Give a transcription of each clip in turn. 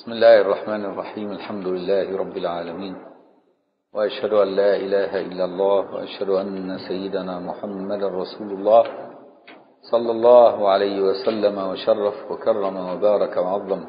بسم الله الرحمن الرحيم الحمد لله رب العالمين وأشهد أن لا إله إلا الله وأشهد أن سيدنا محمد رسول الله صلى الله عليه وسلم وشرف وكرم وبارك وعظم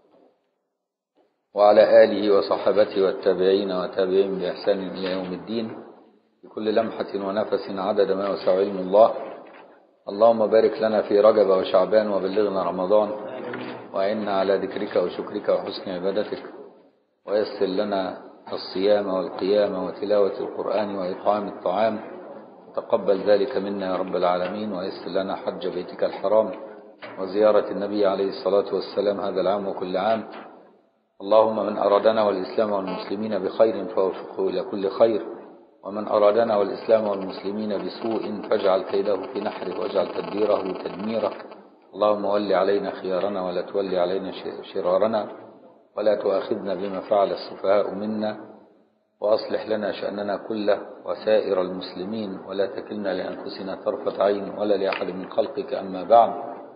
وعلى آله وصحبته والتابعين وتابعين بإحسان إلى يوم الدين بكل لمحة ونفس عدد ما وسع علم الله اللهم بارك لنا في رجب وشعبان وبلغنا رمضان وإنا على ذكرك وشكرك وحسن عبادتك ويسر لنا الصيام والقيام وتلاوة القرآن وإطعام الطعام تقبل ذلك منا يا رب العالمين ويسر لنا حج بيتك الحرام وزيارة النبي عليه الصلاة والسلام هذا العام وكل عام اللهم من أرادنا والإسلام والمسلمين بخير فوفقه إلى كل خير ومن أرادنا والإسلام والمسلمين بسوء فاجعل كيده في نحره واجعل تدبيره تدميره اللهم ول علينا خيارنا ولا تولي علينا شرارنا ولا تؤاخذنا بما فعل السفهاء منا وأصلح لنا شأننا كله وسائر المسلمين ولا تكلنا لأنفسنا طرفة عين ولا لأحد من خلقك أما بعد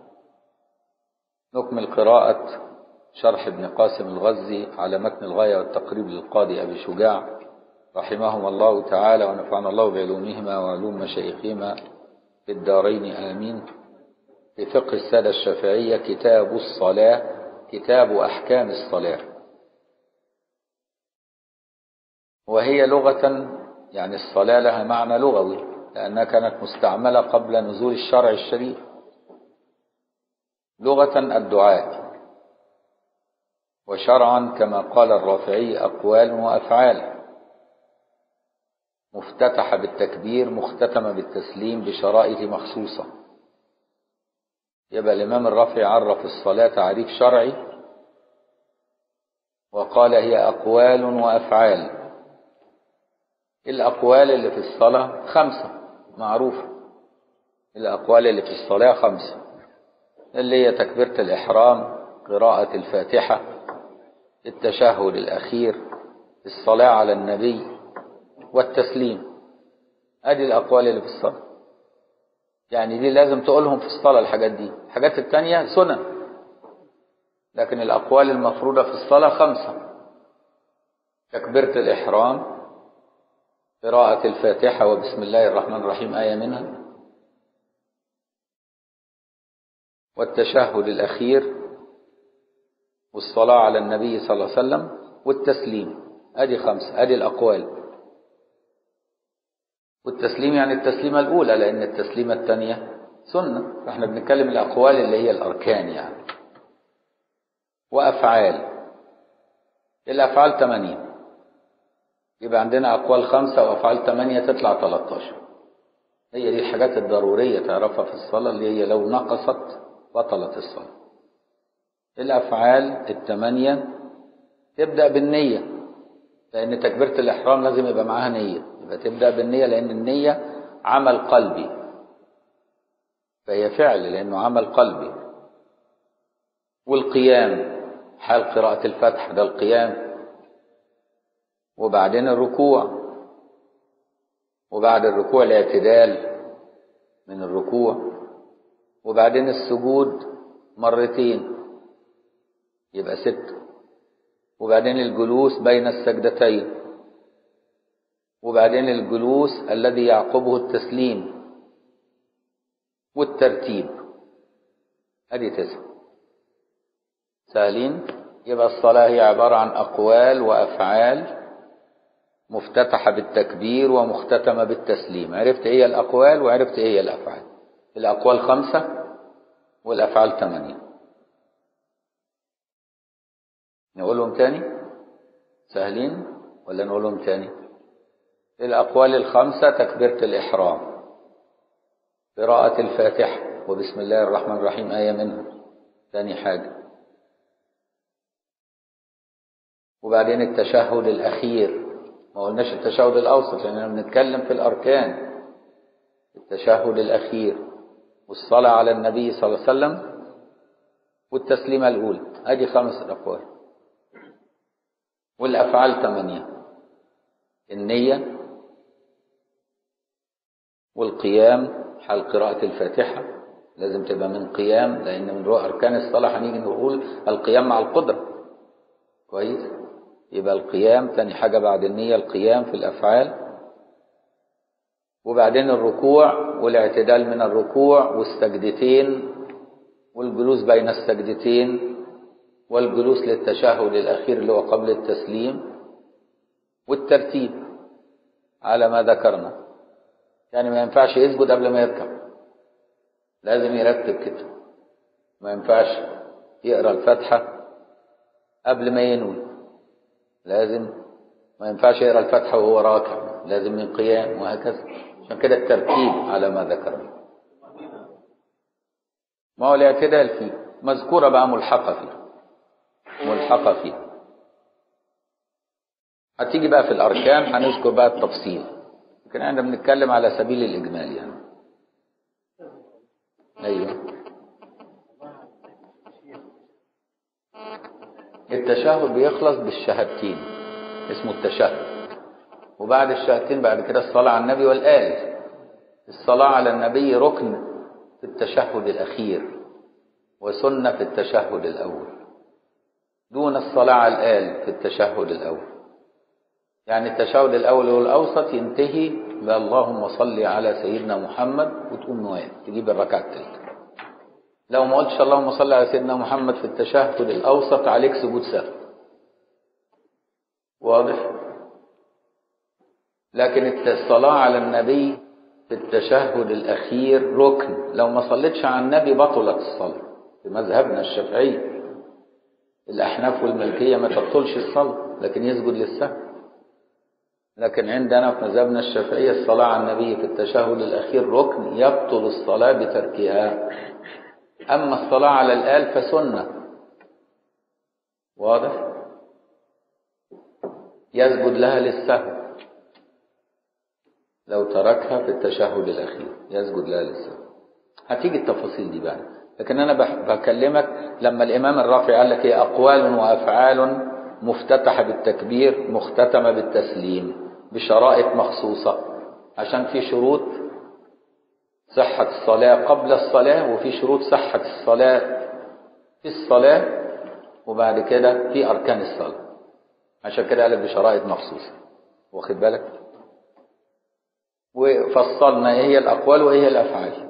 نكمل قراءة شرح ابن قاسم الغزي على متن الغاية والتقريب للقاضي أبي شجاع رحمهم الله تعالى ونفعنا الله بعلومهما وعلوم مشايخهما في الدارين آمين في فقه السادة الشافعية كتاب الصلاة كتاب أحكام الصلاة وهي لغة يعني الصلاة لها معنى لغوي لأنها كانت مستعملة قبل نزول الشرع الشريف لغة الدعاء وشرعا كما قال الرافعي أقوال وأفعال مفتتحة بالتكبير مختتمة بالتسليم بشرائط مخصوصة يبقى الإمام الرافعي عرف الصلاة تعريف شرعي وقال هي أقوال وأفعال الأقوال اللي في الصلاة خمسة معروفة الأقوال اللي في الصلاة خمسة اللي هي تكبيرة الإحرام قراءة الفاتحة التشهد الأخير الصلاة على النبي والتسليم ادي الاقوال اللي في الصلاه يعني دي لازم تقولهم في الصلاه الحاجات دي الحاجات التانية سنن لكن الاقوال المفروضه في الصلاه خمسه تكبيره الاحرام قراءه الفاتحه وبسم الله الرحمن الرحيم ايه منها والتشهد الاخير والصلاه على النبي صلى الله عليه وسلم والتسليم ادي خمسه ادي الاقوال والتسليم يعني التسليمة الأولى لأن التسليمة الثانية سنة فإحنا بنتكلم الأقوال اللي هي الأركان يعني وأفعال الأفعال ثمانية يبقى عندنا أقوال خمسة وأفعال ثمانية تطلع 13 هي دي الحاجات الضرورية تعرفها في الصلاة اللي هي لو نقصت بطلت الصلاة الأفعال الثمانية تبدأ بالنية لأن تكبيرة الإحرام لازم يبقى معاها نية يبقى تبدأ بالنية لأن النية عمل قلبي فهي فعل لأنه عمل قلبي والقيام حال قراءة الفتح ده القيام وبعدين الركوع وبعد الركوع الاعتدال من الركوع وبعدين السجود مرتين يبقى ست وبعدين الجلوس بين السجدتين وبعدين الجلوس الذي يعقبه التسليم والترتيب ادي تسع سهلين يبقى الصلاة هي عبارة عن أقوال وأفعال مفتتحة بالتكبير ومختتمة بالتسليم عرفت ايه الأقوال وعرفت ايه الأفعال الأقوال خمسة والأفعال ثمانية نقولهم تاني سهلين ولا نقولهم تاني الأقوال الخمسة تكبيرة الإحرام قراءة الفاتحة وبسم الله الرحمن الرحيم آية منها ثاني حاجة وبعدين التشهد الأخير ما قلناش التشهد الأوسط لأننا بنتكلم في الأركان التشهد الأخير والصلاة على النبي صلى الله عليه وسلم والتسليمة الأولى أدي خمس أقوال والأفعال ثمانية النية والقيام حال قراءة الفاتحة لازم تبقى من قيام لأن من أركان الصلاة هنيجي نقول القيام مع القدرة كويس يبقى القيام تاني حاجة بعد النية القيام في الأفعال وبعدين الركوع والاعتدال من الركوع والسجدتين والجلوس بين السجدتين والجلوس للتشهد الأخير اللي هو قبل التسليم والترتيب على ما ذكرنا يعني ما ينفعش يسجد قبل ما يركع لازم يرتب كده ما ينفعش يقرا الفاتحة قبل ما ينوي لازم ما ينفعش يقرا الفاتحة وهو راكع لازم من قيام وهكذا عشان كده الترتيب على ما ذكرنا ما هو الاعتدال فيه مذكورة بقى ملحقة فيه ملحقة فيه هتيجي بقى في الأركان هنذكر بقى التفصيل لكن احنا بنتكلم على سبيل الإجمال يعني أيوه التشهد بيخلص بالشهادتين اسمه التشهد وبعد الشهادتين بعد كده الصلاة على النبي والآل الصلاة على النبي ركن في التشهد الأخير وسنة في التشهد الأول دون الصلاة على الآل في التشهد الأول يعني التشهد الأول والأوسط ينتهي اللهم صل على سيدنا محمد وتقوم نوايا تجيب الركعة الثالثة لو ما قلتش اللهم صل على سيدنا محمد في التشهد الأوسط عليك سجود سهو واضح لكن الصلاة على النبي في التشهد الأخير ركن لو ما صليتش على النبي بطلت الصلاة في مذهبنا الشافعي الأحناف والملكية ما تبطلش الصلاة لكن يسجد للسهو لكن عندنا في مذهبنا الشافعي الصلاة على النبي في التشهد الأخير ركن يبطل الصلاة بتركها أما الصلاة على الآل فسنة واضح يسجد لها للسهو لو تركها في التشهد الأخير يسجد لها للسهو هتيجي التفاصيل دي بقى لكن أنا بكلمك لما الإمام الرافع قال لك هي أقوال وأفعال مفتتحة بالتكبير مختتمة بالتسليم بشرائط مخصوصة عشان في شروط صحة الصلاة قبل الصلاة وفي شروط صحة الصلاة في الصلاة وبعد كده في أركان الصلاة عشان كده قالك بشرائط مخصوصة واخد بالك وفصلنا ايه هي الأقوال وايه هي الأفعال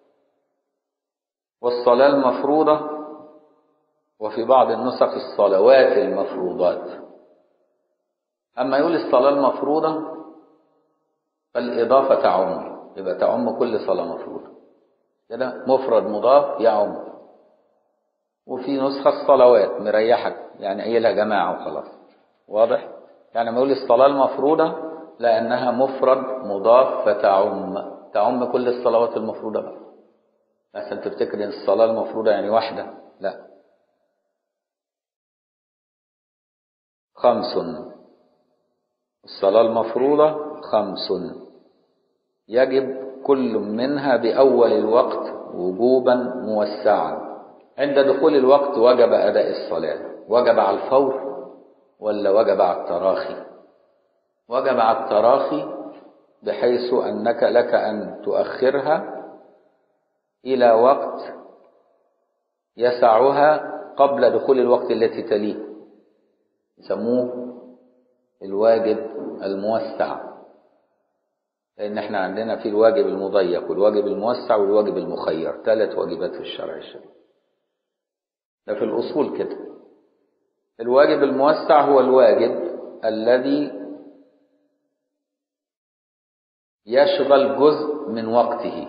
والصلاة المفروضة وفي بعض النسخ الصلوات المفروضات أما يقول الصلاة المفروضة فالإضافة تعم يبقى تعم كل صلاة مفروضة كده مفرد مضاف يعم وفي نسخة الصلوات مريحك يعني قايلها جماعة وخلاص واضح يعني ما يقول الصلاة المفروضة لأنها مفرد مضاف فتعم تعم كل الصلوات المفروضة بقى عشان تفتكر ان الصلاة المفروضة يعني واحدة لا خمس الصلاة المفروضة خمس يجب كل منها بأول الوقت وجوبا موسعا عند دخول الوقت وجب أداء الصلاة وجب على الفور ولا وجب على التراخي وجب على التراخي بحيث أنك لك أن تؤخرها إلى وقت يسعها قبل دخول الوقت التي تليه يسموه الواجب الموسع لأن احنا عندنا في الواجب المضيق والواجب الموسع والواجب المخير ثلاث واجبات في الشرع الشريف ده في الأصول كده الواجب الموسع هو الواجب الذي يشغل جزء من وقته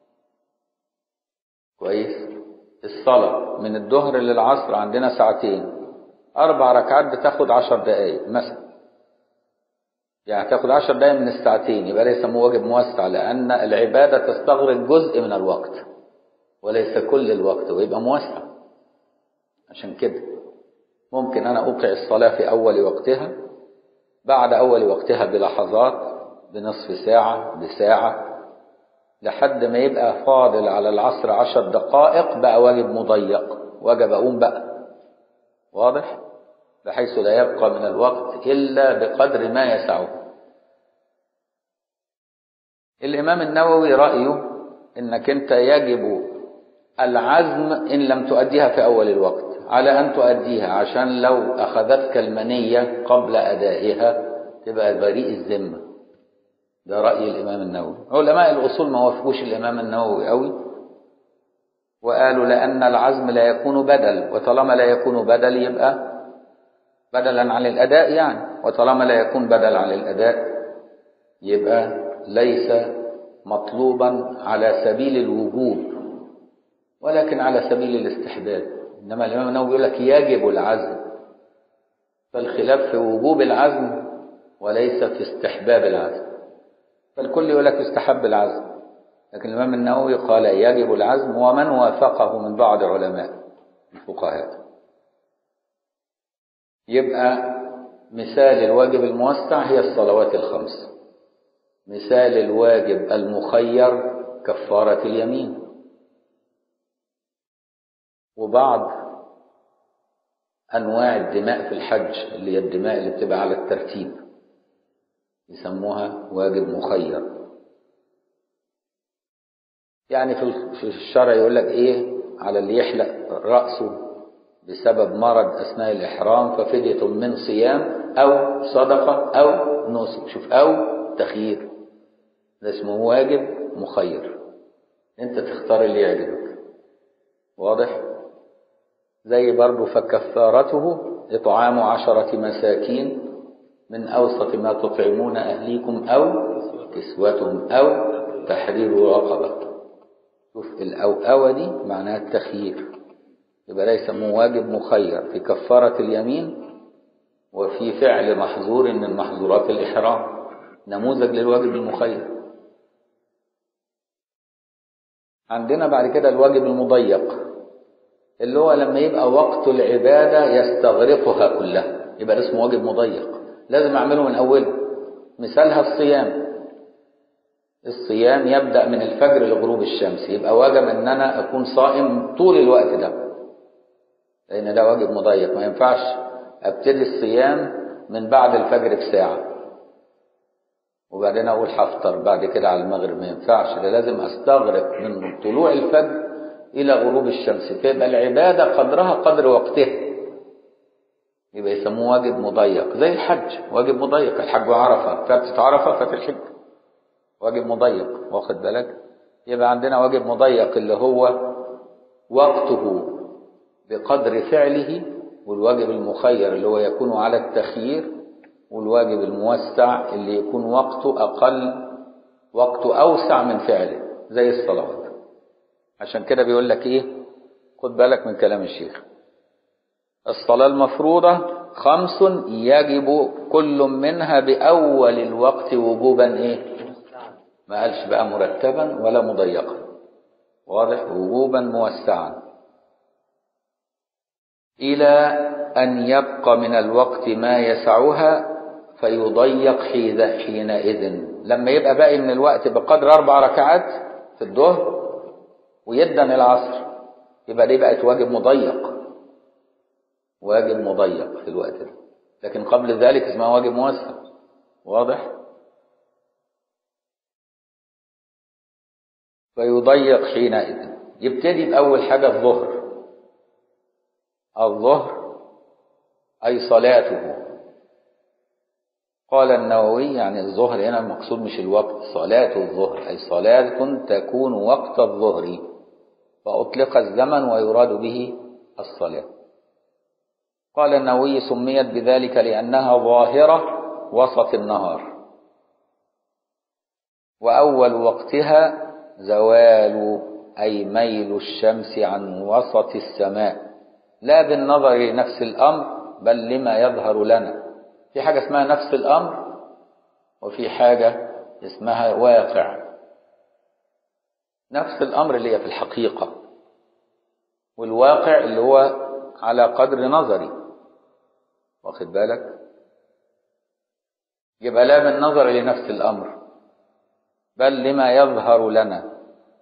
كويس الصلاة من الظهر للعصر عندنا ساعتين أربع ركعات بتاخد عشر دقايق مثلا يعني تاخد عشر دقايق من الساعتين يبقى ليس واجب موسع لأن العبادة تستغرق جزء من الوقت وليس كل الوقت ويبقى موسع عشان كده ممكن أنا أوقع الصلاة في أول وقتها بعد أول وقتها بلحظات بنصف ساعة بساعة لحد ما يبقى فاضل على العصر عشر دقائق بقى واجب مضيق واجب أقوم بقى واضح بحيث لا يبقى من الوقت إلا بقدر ما يسعه الإمام النووي رأيه إنك أنت يجب العزم إن لم تؤديها في أول الوقت على أن تؤديها عشان لو أخذتك المنية قبل أدائها تبقى بريء الذمة ده رأي الإمام النووي علماء الأصول ما وافقوش الإمام النووي قوي وقالوا لأن العزم لا يكون بدل وطالما لا يكون بدل يبقى بدلا عن الأداء يعني وطالما لا يكون بدل عن الأداء يبقى ليس مطلوبا على سبيل الوجوب ولكن على سبيل الاستحباب إنما الإمام النووي يقول لك يجب العزم فالخلاف في وجوب العزم وليس في استحباب العزم فالكل يقول لك يستحب العزم لكن الإمام النووي قال يجب العزم ومن وافقه من بعض علماء الفقهاء يبقى مثال الواجب الموسع هي الصلوات الخمس مثال الواجب المخير كفارة اليمين وبعض أنواع الدماء في الحج اللي هي الدماء اللي بتبقى على الترتيب يسموها واجب مخير يعني في الشرع يقول لك ايه على اللي يحلق رأسه بسبب مرض أثناء الإحرام ففدية من صيام أو صدقة أو نسك شوف أو تخيير ده اسمه واجب مخير انت تختار اللي يعجبك واضح زي برضه فكفارته إطعام عشرة مساكين من أوسط ما تطعمون أهليكم أو كسوتهم أو تحرير رقبة شوف الأوأوة دي معناها التخيير يبقى ده يسموه واجب مخير في كفارة اليمين وفي فعل محظور من محظورات الإحرام نموذج للواجب المخير عندنا بعد كده الواجب المضيق اللي هو لما يبقى وقت العبادة يستغرقها كلها يبقى ده اسمه واجب مضيق لازم أعمله من أوله مثالها الصيام الصيام يبدأ من الفجر لغروب الشمس يبقى واجب أن أنا أكون صائم طول الوقت ده لأن ده واجب مضيق ما ينفعش أبتدي الصيام من بعد الفجر بساعة وبعدين أقول هفطر بعد كده على المغرب ما ينفعش ده لازم أستغرق من طلوع الفجر إلى غروب الشمس فيبقى العبادة قدرها قدر وقتها يبقى يسموه واجب مضيق زي الحج واجب مضيق الحج عرفة فاتت عرفة فات الحج واجب مضيق واخد بالك يبقى عندنا واجب مضيق اللي هو وقته بقدر فعله والواجب المخير اللي هو يكون على التخيير والواجب الموسع اللي يكون وقته أقل وقته أوسع من فعله زي الصلوات عشان كده بيقول لك إيه خد بالك من كلام الشيخ الصلاة المفروضة خمس يجب كل منها بأول الوقت وجوبا إيه ما قالش بقى مرتبا ولا مضيقا واضح وجوبا موسعا إلى أن يبقى من الوقت ما يسعها فيضيق حينئذ لما يبقى باقي من الوقت بقدر أربع ركعات في الظهر ويدن العصر يبقى دي بقت واجب مضيق واجب مضيق في الوقت ده لكن قبل ذلك اسمها واجب موسع واضح فيضيق حينئذ يبتدي بأول حاجة الظهر الظهر أي صلاته قال النووي يعني الظهر هنا المقصود مش الوقت صلاة الظهر أي صلاة تكون وقت الظهر فأطلق الزمن ويراد به الصلاة قال النووي سميت بذلك لأنها ظاهرة وسط النهار وأول وقتها زوال أي ميل الشمس عن وسط السماء لا بالنظر لنفس الأمر بل لما يظهر لنا في حاجة اسمها نفس الأمر وفي حاجة اسمها واقع نفس الأمر اللي هي في الحقيقة والواقع اللي هو على قدر نظري واخد بالك يبقى لا بالنظر لنفس الأمر بل لما يظهر لنا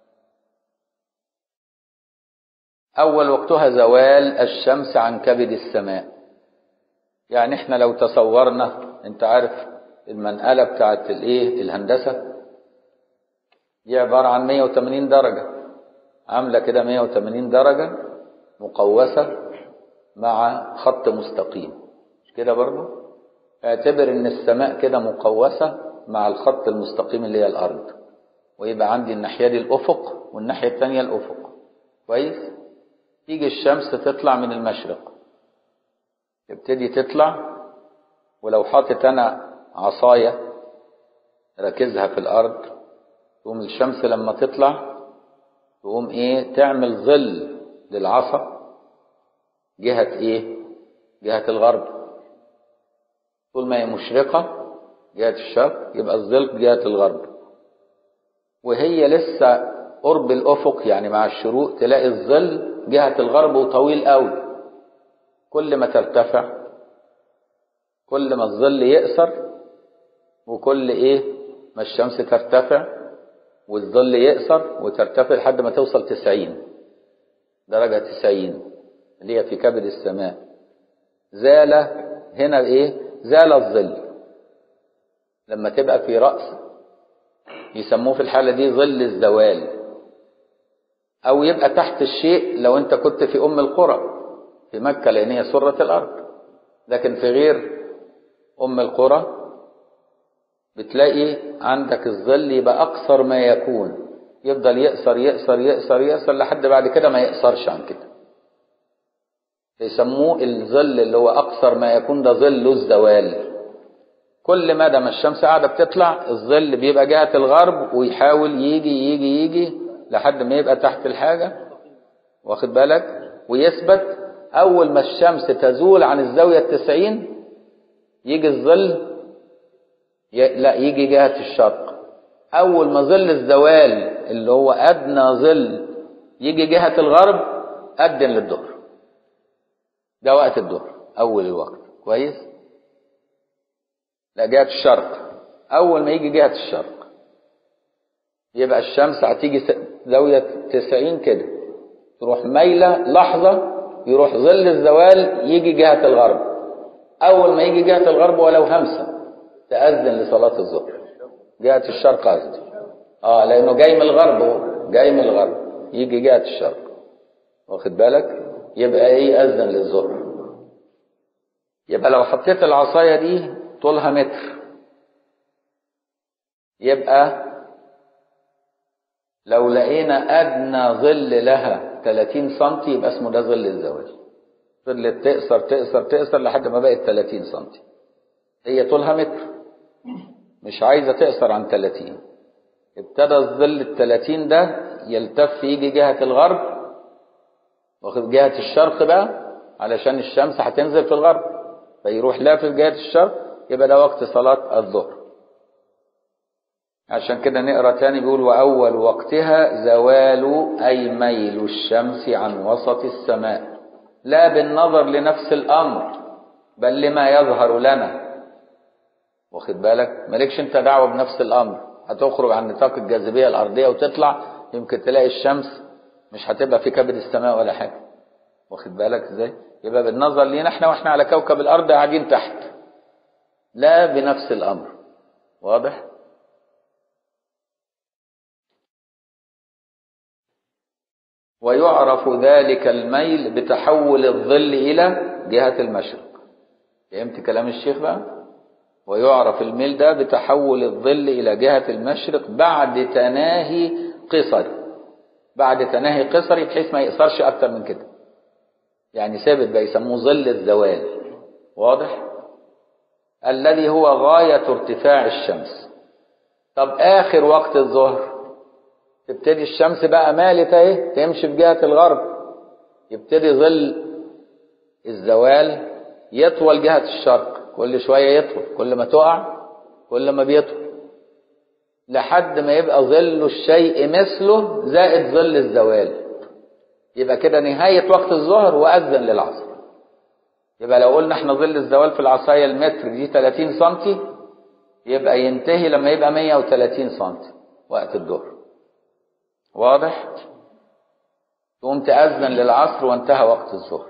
أول وقتها زوال الشمس عن كبد السماء يعني احنا لو تصورنا انت عارف المنقلة بتاعت الايه الهندسة دي عبارة عن 180 درجة عاملة كده 180 درجة مقوسة مع خط مستقيم مش كده برضه اعتبر ان السماء كده مقوسة مع الخط المستقيم اللي هي الارض ويبقى عندي الناحية دي الافق والناحية التانية الافق كويس تيجي الشمس تطلع من المشرق تبتدي تطلع ولو حاطط انا عصاية ركزها في الارض تقوم الشمس لما تطلع تقوم ايه تعمل ظل للعصا جهة ايه جهة الغرب طول ما هي مشرقة جهة الشرق يبقى الظل جهة الغرب وهي لسه قرب الأفق يعني مع الشروق تلاقي الظل جهة الغرب وطويل قوي كل ما ترتفع كل ما الظل يقصر وكل ايه ما الشمس ترتفع والظل يقصر وترتفع لحد ما توصل تسعين درجة تسعين اللي هي في كبد السماء زال هنا ايه زال الظل لما تبقى في رأس يسموه في الحالة دي ظل الزوال أو يبقى تحت الشيء لو أنت كنت في أم القرى في مكة لأن هي سرة الأرض لكن في غير أم القرى بتلاقي عندك الظل يبقى أقصر ما يكون يفضل يقصر يقصر يقصر يقصر لحد بعد كده ما يقصرش عن كده يسموه الظل اللي هو أقصر ما يكون ده ظل الزوال كل مدى ما الشمس قاعدة بتطلع الظل بيبقى جهة الغرب ويحاول يجي يجي يجي لحد ما يبقى تحت الحاجة واخد بالك ويثبت أول ما الشمس تزول عن الزاوية التسعين يجي الظل ي... لا يجي جهة الشرق أول ما ظل الزوال اللي هو أدنى ظل يجي جهة الغرب أدن للظهر ده وقت الظهر أول الوقت كويس لا جهة الشرق أول ما يجي جهة الشرق يبقى الشمس هتيجي زاوية تسعين كده تروح مايلة لحظة يروح ظل الزوال يجي جهة الغرب أول ما يجي جهة الغرب ولو همسة تأذن لصلاة الظهر جهة الشرق قصدي اه لأنه جاي من الغرب هو جاي من الغرب يجي جهة الشرق واخد بالك يبقى ايه أذن للظهر يبقى لو حطيت العصاية دي طولها متر يبقى لو لقينا أدنى ظل لها 30 سم يبقى اسمه ده ظل الزوال ظل تقصر تقصر تقصر لحد ما بقت 30 سم هي طولها متر مش عايزة تقصر عن 30 ابتدى الظل ال 30 ده يلتف يجي جهة الغرب واخد جهة الشرق بقى علشان الشمس هتنزل في الغرب فيروح لافف جهة الشرق يبقى ده وقت صلاة الظهر عشان كده نقرا تاني بيقول واول وقتها زوال اي ميل الشمس عن وسط السماء لا بالنظر لنفس الامر بل لما يظهر لنا واخد بالك مالكش انت دعوه بنفس الامر هتخرج عن نطاق الجاذبيه الارضيه وتطلع يمكن تلاقي الشمس مش هتبقى في كبد السماء ولا حاجه واخد بالك ازاي يبقى بالنظر لينا احنا واحنا على كوكب الارض قاعدين تحت لا بنفس الامر واضح ويعرف ذلك الميل بتحول الظل إلى جهة المشرق فهمت كلام الشيخ بقى ويعرف الميل ده بتحول الظل إلى جهة المشرق بعد تناهي قصر بعد تناهي قصري بحيث ما يقصرش أكتر من كده يعني ثابت بقى يسموه ظل الزوال واضح الذي هو غاية ارتفاع الشمس طب آخر وقت الظهر تبتدي الشمس بقى مالت اهي تمشي في جهة الغرب يبتدي ظل الزوال يطول جهة الشرق كل شوية يطول كل ما تقع كل ما بيطول لحد ما يبقى ظل الشيء مثله زائد ظل الزوال يبقى كده نهاية وقت الظهر وأذن للعصر يبقى لو قلنا احنا ظل الزوال في العصاية المتر دي 30 سنتي يبقى ينتهي لما يبقى 130 سنتي وقت الظهر واضح تقوم تأذن للعصر وانتهى وقت الظهر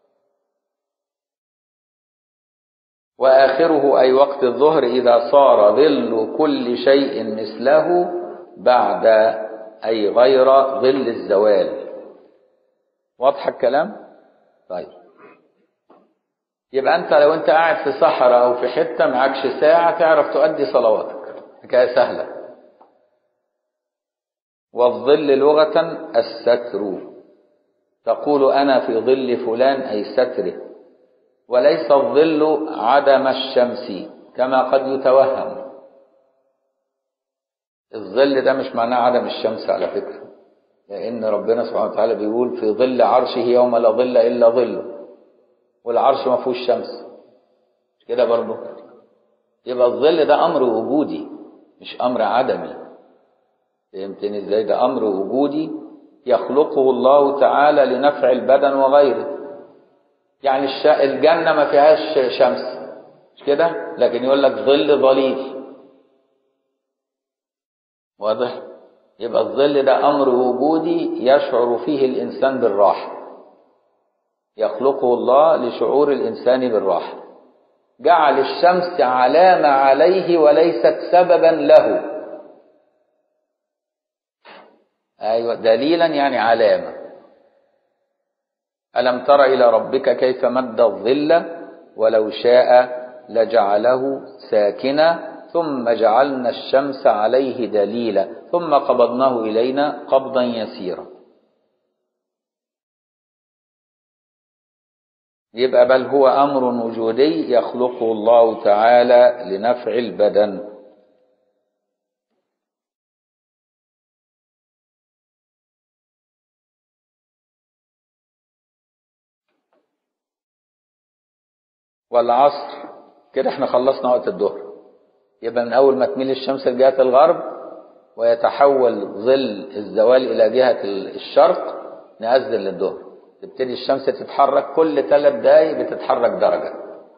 وآخره أي وقت الظهر إذا صار ظل كل شيء مثله بعد أي غير ظل الزوال واضح الكلام طيب يبقى انت لو انت قاعد في صحراء او في حته معكش ساعه تعرف تؤدي صلواتك حكايه سهله والظل لغه الستر تقول انا في ظل فلان اي ستره وليس الظل عدم الشمس كما قد يتوهم الظل ده مش معناه عدم الشمس على فكره لان ربنا سبحانه وتعالى بيقول في ظل عرشه يوم لا ظل الا ظله والعرش ما فيهوش شمس مش كده برضه يبقى الظل ده امر وجودي مش امر عدمي فهمتني ازاي ده امر وجودي يخلقه الله تعالى لنفع البدن وغيره يعني الش... الجنة ما فيهاش شمس مش كده لكن يقول لك ظل ظليل واضح يبقى الظل ده امر وجودي يشعر فيه الانسان بالراحه يخلقه الله لشعور الإنسان بالراحة جعل الشمس علامة عليه وليست سببا له أيوة دليلا يعني علامة ألم تر إلى ربك كيف مد الظل ولو شاء لجعله ساكنا ثم جعلنا الشمس عليه دليلا ثم قبضناه إلينا قبضا يسيرا يبقى بل هو أمر وجودي يخلقه الله تعالى لنفع البدن والعصر كده احنا خلصنا وقت الظهر يبقى من أول ما تميل الشمس لجهة الغرب ويتحول ظل الزوال إلى جهة الشرق نأذن للظهر تبتدي الشمس تتحرك كل ثلاث دقايق بتتحرك درجة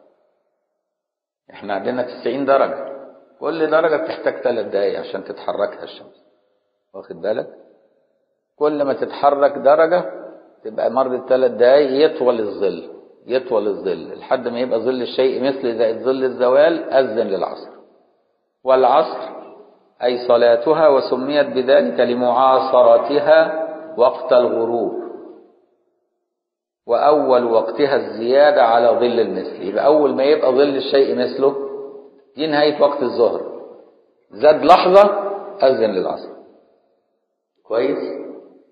احنا عندنا 90 درجة كل درجة بتحتاج ثلاث دقايق عشان تتحركها الشمس واخد بالك كل ما تتحرك درجة تبقى مرت ثلاث دقايق يطول الظل يطول الظل لحد ما يبقى ظل الشيء مثل زائد ظل الزوال أذن للعصر والعصر أي صلاتها وسميت بذلك لمعاصرتها وقت الغروب وأول وقتها الزيادة على ظل المثل يبقى أول ما يبقى ظل الشيء مثله دي نهاية وقت الظهر زاد لحظة أذن للعصر كويس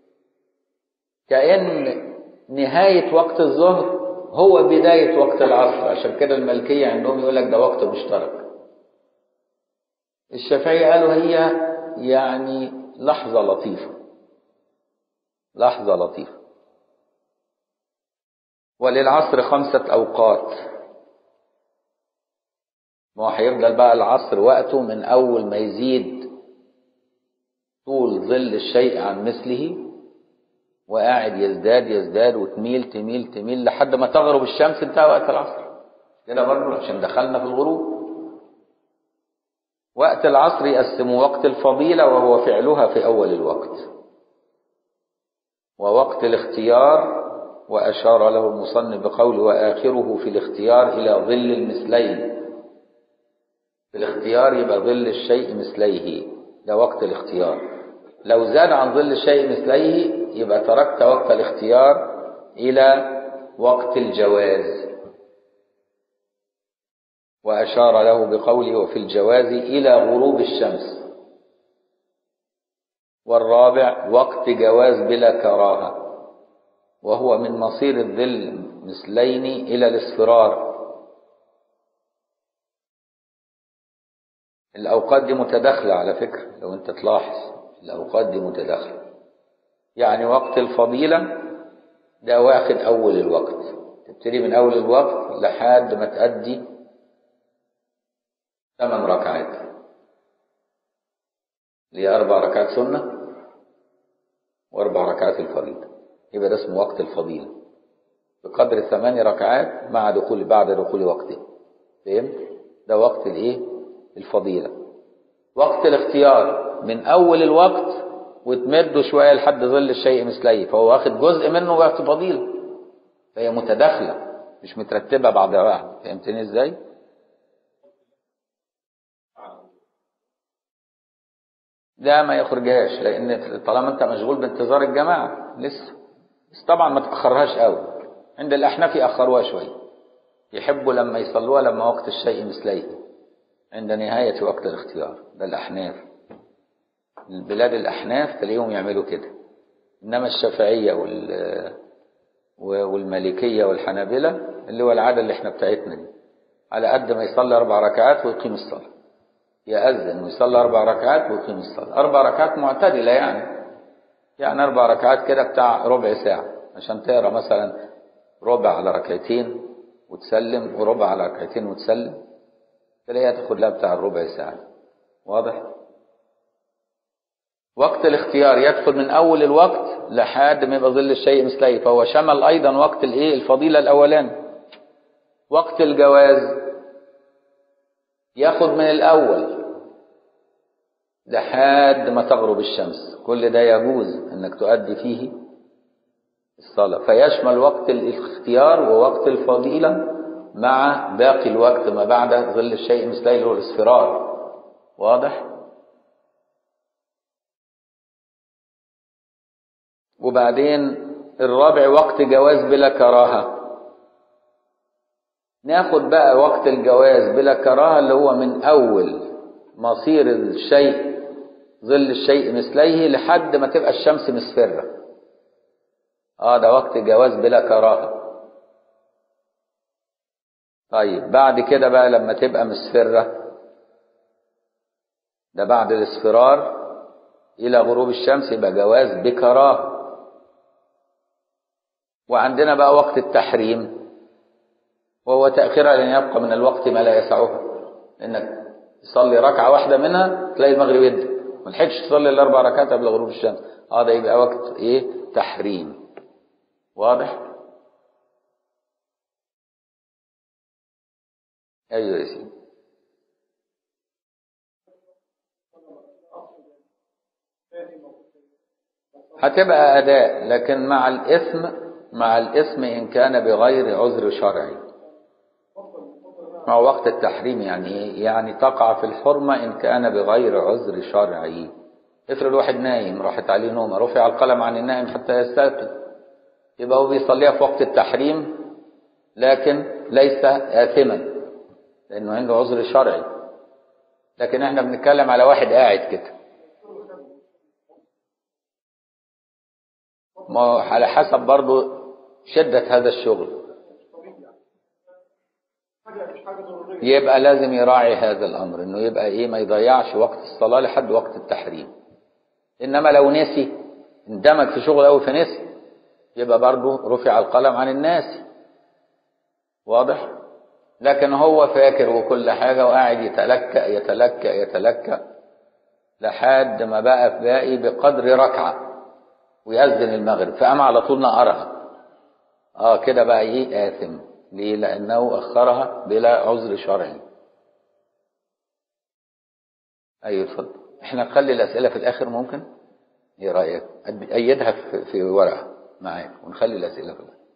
كأن نهاية وقت الظهر هو بداية وقت العصر عشان كده الملكية عندهم يقول لك ده وقت مشترك الشافعية قالوا هي يعني لحظة لطيفة لحظة لطيفة وللعصر خمسة أوقات ما هو هيفضل بقى العصر وقته من أول ما يزيد طول ظل الشيء عن مثله وقاعد يزداد يزداد وتميل تميل تميل لحد ما تغرب الشمس انتهى وقت العصر كده برضه عشان دخلنا في الغروب وقت العصر يقسموا وقت الفضيلة وهو فعلها في أول الوقت ووقت الاختيار وأشار له المصنف بقوله وآخره في الاختيار إلى ظل المثلين في الاختيار يبقى ظل الشيء مثليه ده وقت الاختيار لو زاد عن ظل الشيء مثليه يبقى تركت وقت الاختيار إلى وقت الجواز وأشار له بقوله وفي الجواز إلى غروب الشمس والرابع وقت جواز بلا كراهة وهو من مصير الظل مثلين إلى الاصفرار الأوقات دي متداخلة على فكرة لو أنت تلاحظ الأوقات دي متداخلة يعني وقت الفضيلة ده واخد أول الوقت تبتدي من أول الوقت لحد ما تأدي ثمان ركعات اللي هي أربع ركعات سنة وأربع ركعات الفريضة يبقى ده اسمه وقت الفضيلة بقدر ثمان ركعات مع دخول بعد دخول وقته فهمت؟ ده وقت الايه؟ الفضيلة وقت الاختيار من أول الوقت وتمده شوية لحد ظل الشيء مثليه فهو واخد جزء منه وقت فضيلة فهي متداخلة مش مترتبة بعد بعض فهمتني ازاي؟ ده ما يخرجهاش لان طالما انت مشغول بانتظار الجماعه لسه بس طبعا ما تاخرهاش قوي عند الاحناف ياخروها شويه يحبوا لما يصلوها لما وقت الشيء مثليه عند نهاية وقت الاختيار ده الأحناف البلاد الأحناف تلاقيهم يعملوا كده إنما الشافعية وال والمالكية والحنابلة اللي هو العادة اللي احنا بتاعتنا دي على قد ما يصلي أربع ركعات ويقيم الصلاة يأذن ويصلي أربع ركعات ويقيم الصلاة أربع ركعات معتدلة يعني يعني أربع ركعات كده بتاع ربع ساعة عشان تقرا مثلا ربع على ركعتين وتسلم وربع على ركعتين وتسلم تلاقيها تاخد لها بتاع الربع ساعة واضح؟ وقت الاختيار يدخل من أول الوقت لحد ما يبقى ظل الشيء مثليه فهو شمل أيضا وقت الإيه الفضيلة الأولاني وقت الجواز ياخد من الأول لحد ما تغرب الشمس كل ده يجوز انك تؤدي فيه الصلاة فيشمل وقت الاختيار ووقت الفضيلة مع باقي الوقت ما بعد ظل الشيء مثله اللي هو الاصفرار واضح وبعدين الرابع وقت جواز بلا كراهة ناخد بقى وقت الجواز بلا كراهة اللي هو من أول مصير الشيء ظل الشيء مثليه لحد ما تبقى الشمس مصفرة اه ده وقت جواز بلا كراهة طيب بعد كده بقى لما تبقى مصفرة ده بعد الاصفرار إلى غروب الشمس يبقى جواز بكراهة وعندنا بقى وقت التحريم وهو تأخيرها لأن يبقى من الوقت ما لا يسعها إنك تصلي ركعة واحدة منها تلاقي المغرب يدي ما لحقتش تصلي الأربع ركعات قبل غروب الشمس هذا يبقى وقت إيه تحريم واضح أيوة يا سيدي هتبقى أداء لكن مع الإثم مع الإثم إن كان بغير عذر شرعي مع وقت التحريم يعني إيه؟ يعني تقع في الحرمة إن كان بغير عذر شرعي افرض واحد نايم راحت عليه نومه رفع القلم عن النائم حتى يستيقظ يبقى هو بيصليها في وقت التحريم لكن ليس آثما لأنه عنده عذر شرعي لكن احنا بنتكلم على واحد قاعد كده ما هو على حسب برضو شدة هذا الشغل يبقى لازم يراعي هذا الأمر إنه يبقى إيه ما يضيعش وقت الصلاة لحد وقت التحريم إنما لو نسي اندمج في شغل أوي فنسي يبقى برضه رفع القلم عن الناس واضح لكن هو فاكر وكل حاجة وقاعد يتلكأ يتلكأ يتلكأ لحد ما بقى باقي بقدر ركعة ويأذن المغرب فقام على طول نقرها اه كده بقى ايه آثم ليه لأنه أخرها بلا عذر شرعي أيوة اتفضل احنا نخلي الأسئلة في الآخر ممكن ايه رأيك أيدها في, في ورقة معاك ونخلي الأسئلة في الآخر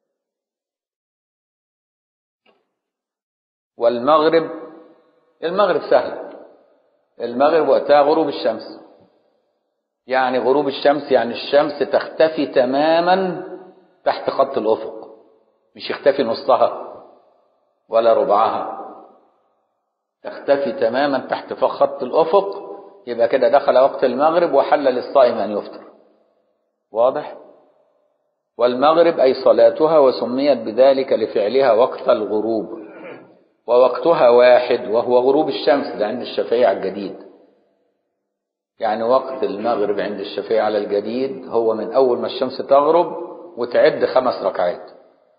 والمغرب المغرب سهل المغرب وقتها غروب الشمس يعني غروب الشمس يعني الشمس تختفي تماما تحت خط الأفق مش يختفي نصها ولا ربعها تختفي تماما تحت خط الأفق يبقى كده دخل وقت المغرب وحل للصائم أن يفطر واضح والمغرب أي صلاتها وسميت بذلك لفعلها وقت الغروب ووقتها واحد وهو غروب الشمس ده عند الشافعية على الجديد يعني وقت المغرب عند الشافعية على الجديد هو من أول ما الشمس تغرب وتعد خمس ركعات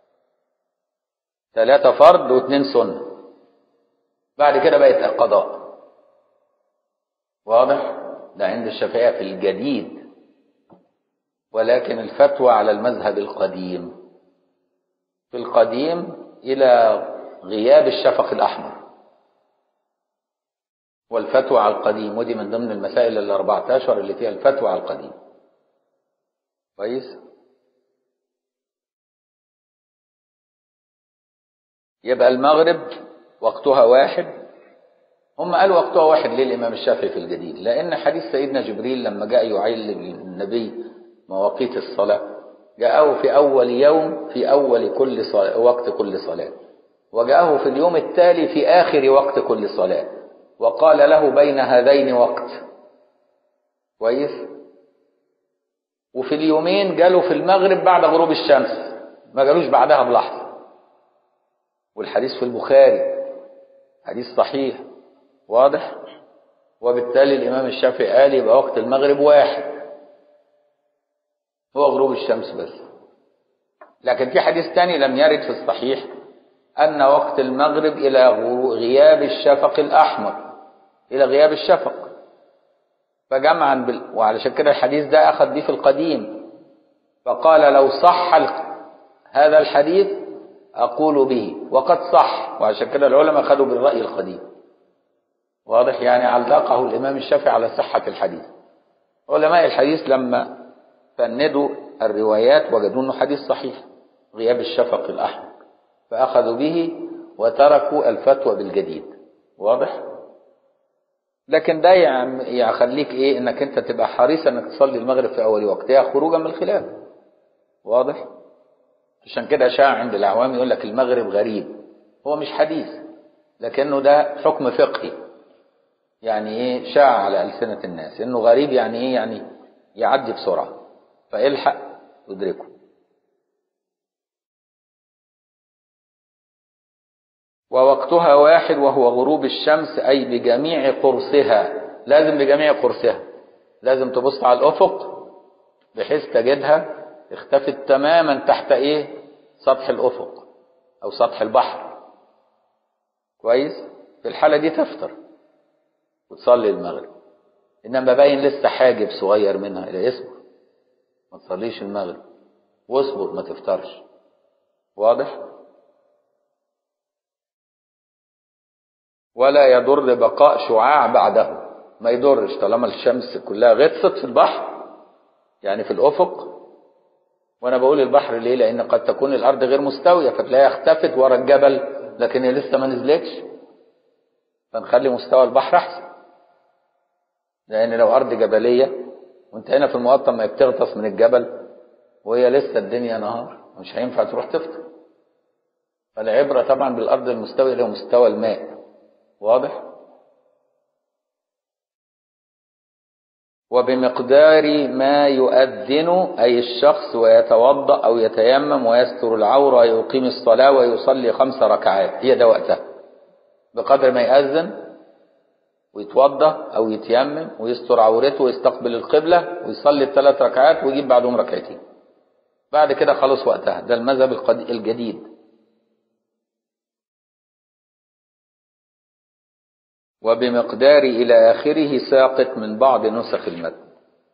ثلاثة فرض واثنين سنة بعد كده بقت القضاء واضح ده عند الشافعية في الجديد ولكن الفتوى على المذهب القديم في القديم إلى غياب الشفق الأحمر والفتوى على القديم ودي من ضمن المسائل ال 14 اللي فيها الفتوى على القديم كويس يبقى المغرب وقتها واحد هم قالوا وقتها واحد ليه الإمام الشافعي في الجديد لأن حديث سيدنا جبريل لما جاء يعلم النبي مواقيت الصلاة جاءه في أول يوم في أول كل صلاة وقت كل صلاة وجاءه في اليوم التالي في آخر وقت كل صلاة وقال له بين هذين وقت كويس وفي اليومين جاله في المغرب بعد غروب الشمس ما جالوش بعدها بلحظة والحديث في البخاري حديث صحيح واضح وبالتالي الإمام الشافعي قال يبقى وقت المغرب واحد هو غروب الشمس بس لكن في حديث تاني لم يرد في الصحيح أن وقت المغرب إلى غياب الشفق الأحمر إلى غياب الشفق فجمعا بال... وعلشان كده الحديث ده أخذ به في القديم فقال لو صح ال... هذا الحديث أقول به وقد صح وعشان كده العلماء خدوا بالرأي القديم واضح يعني علقه الإمام الشافعي على صحة الحديث علماء الحديث لما فندوا الروايات وجدوا أنه حديث صحيح غياب الشفق الأحمر فأخذوا به وتركوا الفتوى بالجديد واضح لكن ده يخليك ايه انك انت تبقى حريص انك تصلي المغرب في اول وقتها خروجا من الخلاف واضح عشان كده شاع عند العوام يقول لك المغرب غريب هو مش حديث لكنه ده حكم فقهي يعني ايه شاع على ألسنة الناس انه غريب يعني ايه يعني يعدي بسرعة فالحق تدركه ووقتها واحد وهو غروب الشمس أي بجميع قرصها لازم بجميع قرصها لازم تبص على الأفق بحيث تجدها اختفت تماما تحت ايه سطح الأفق أو سطح البحر كويس في الحالة دي تفطر وتصلي المغرب إنما باين لسه حاجب صغير منها إلى اصبر ما تصليش المغرب واصبر ما تفطرش واضح ولا يضر بقاء شعاع بعده ما يضرش طالما الشمس كلها غطست في البحر يعني في الأفق وأنا بقول البحر ليه لأن قد تكون الأرض غير مستوية فتلاقيها اختفت ورا الجبل لكن هي لسه ما نزلتش فنخلي مستوى البحر أحسن لأن لو أرض جبلية وأنت هنا في المقطم ما بتغطس من الجبل وهي لسه الدنيا نهار مش هينفع تروح تفطر فالعبرة طبعا بالأرض المستوية اللي هو مستوى الماء واضح وبمقدار ما يؤذن أي الشخص ويتوضأ أو يتيمم ويستر العورة ويقيم الصلاة ويصلي خمس ركعات هي ده وقتها بقدر ما يأذن ويتوضأ أو يتيمم ويستر عورته ويستقبل القبلة ويصلي الثلاث ركعات ويجيب بعدهم ركعتين بعد كده خلص وقتها ده المذهب الجديد وبمقدار إلى آخره ساقط من بعض نسخ المتن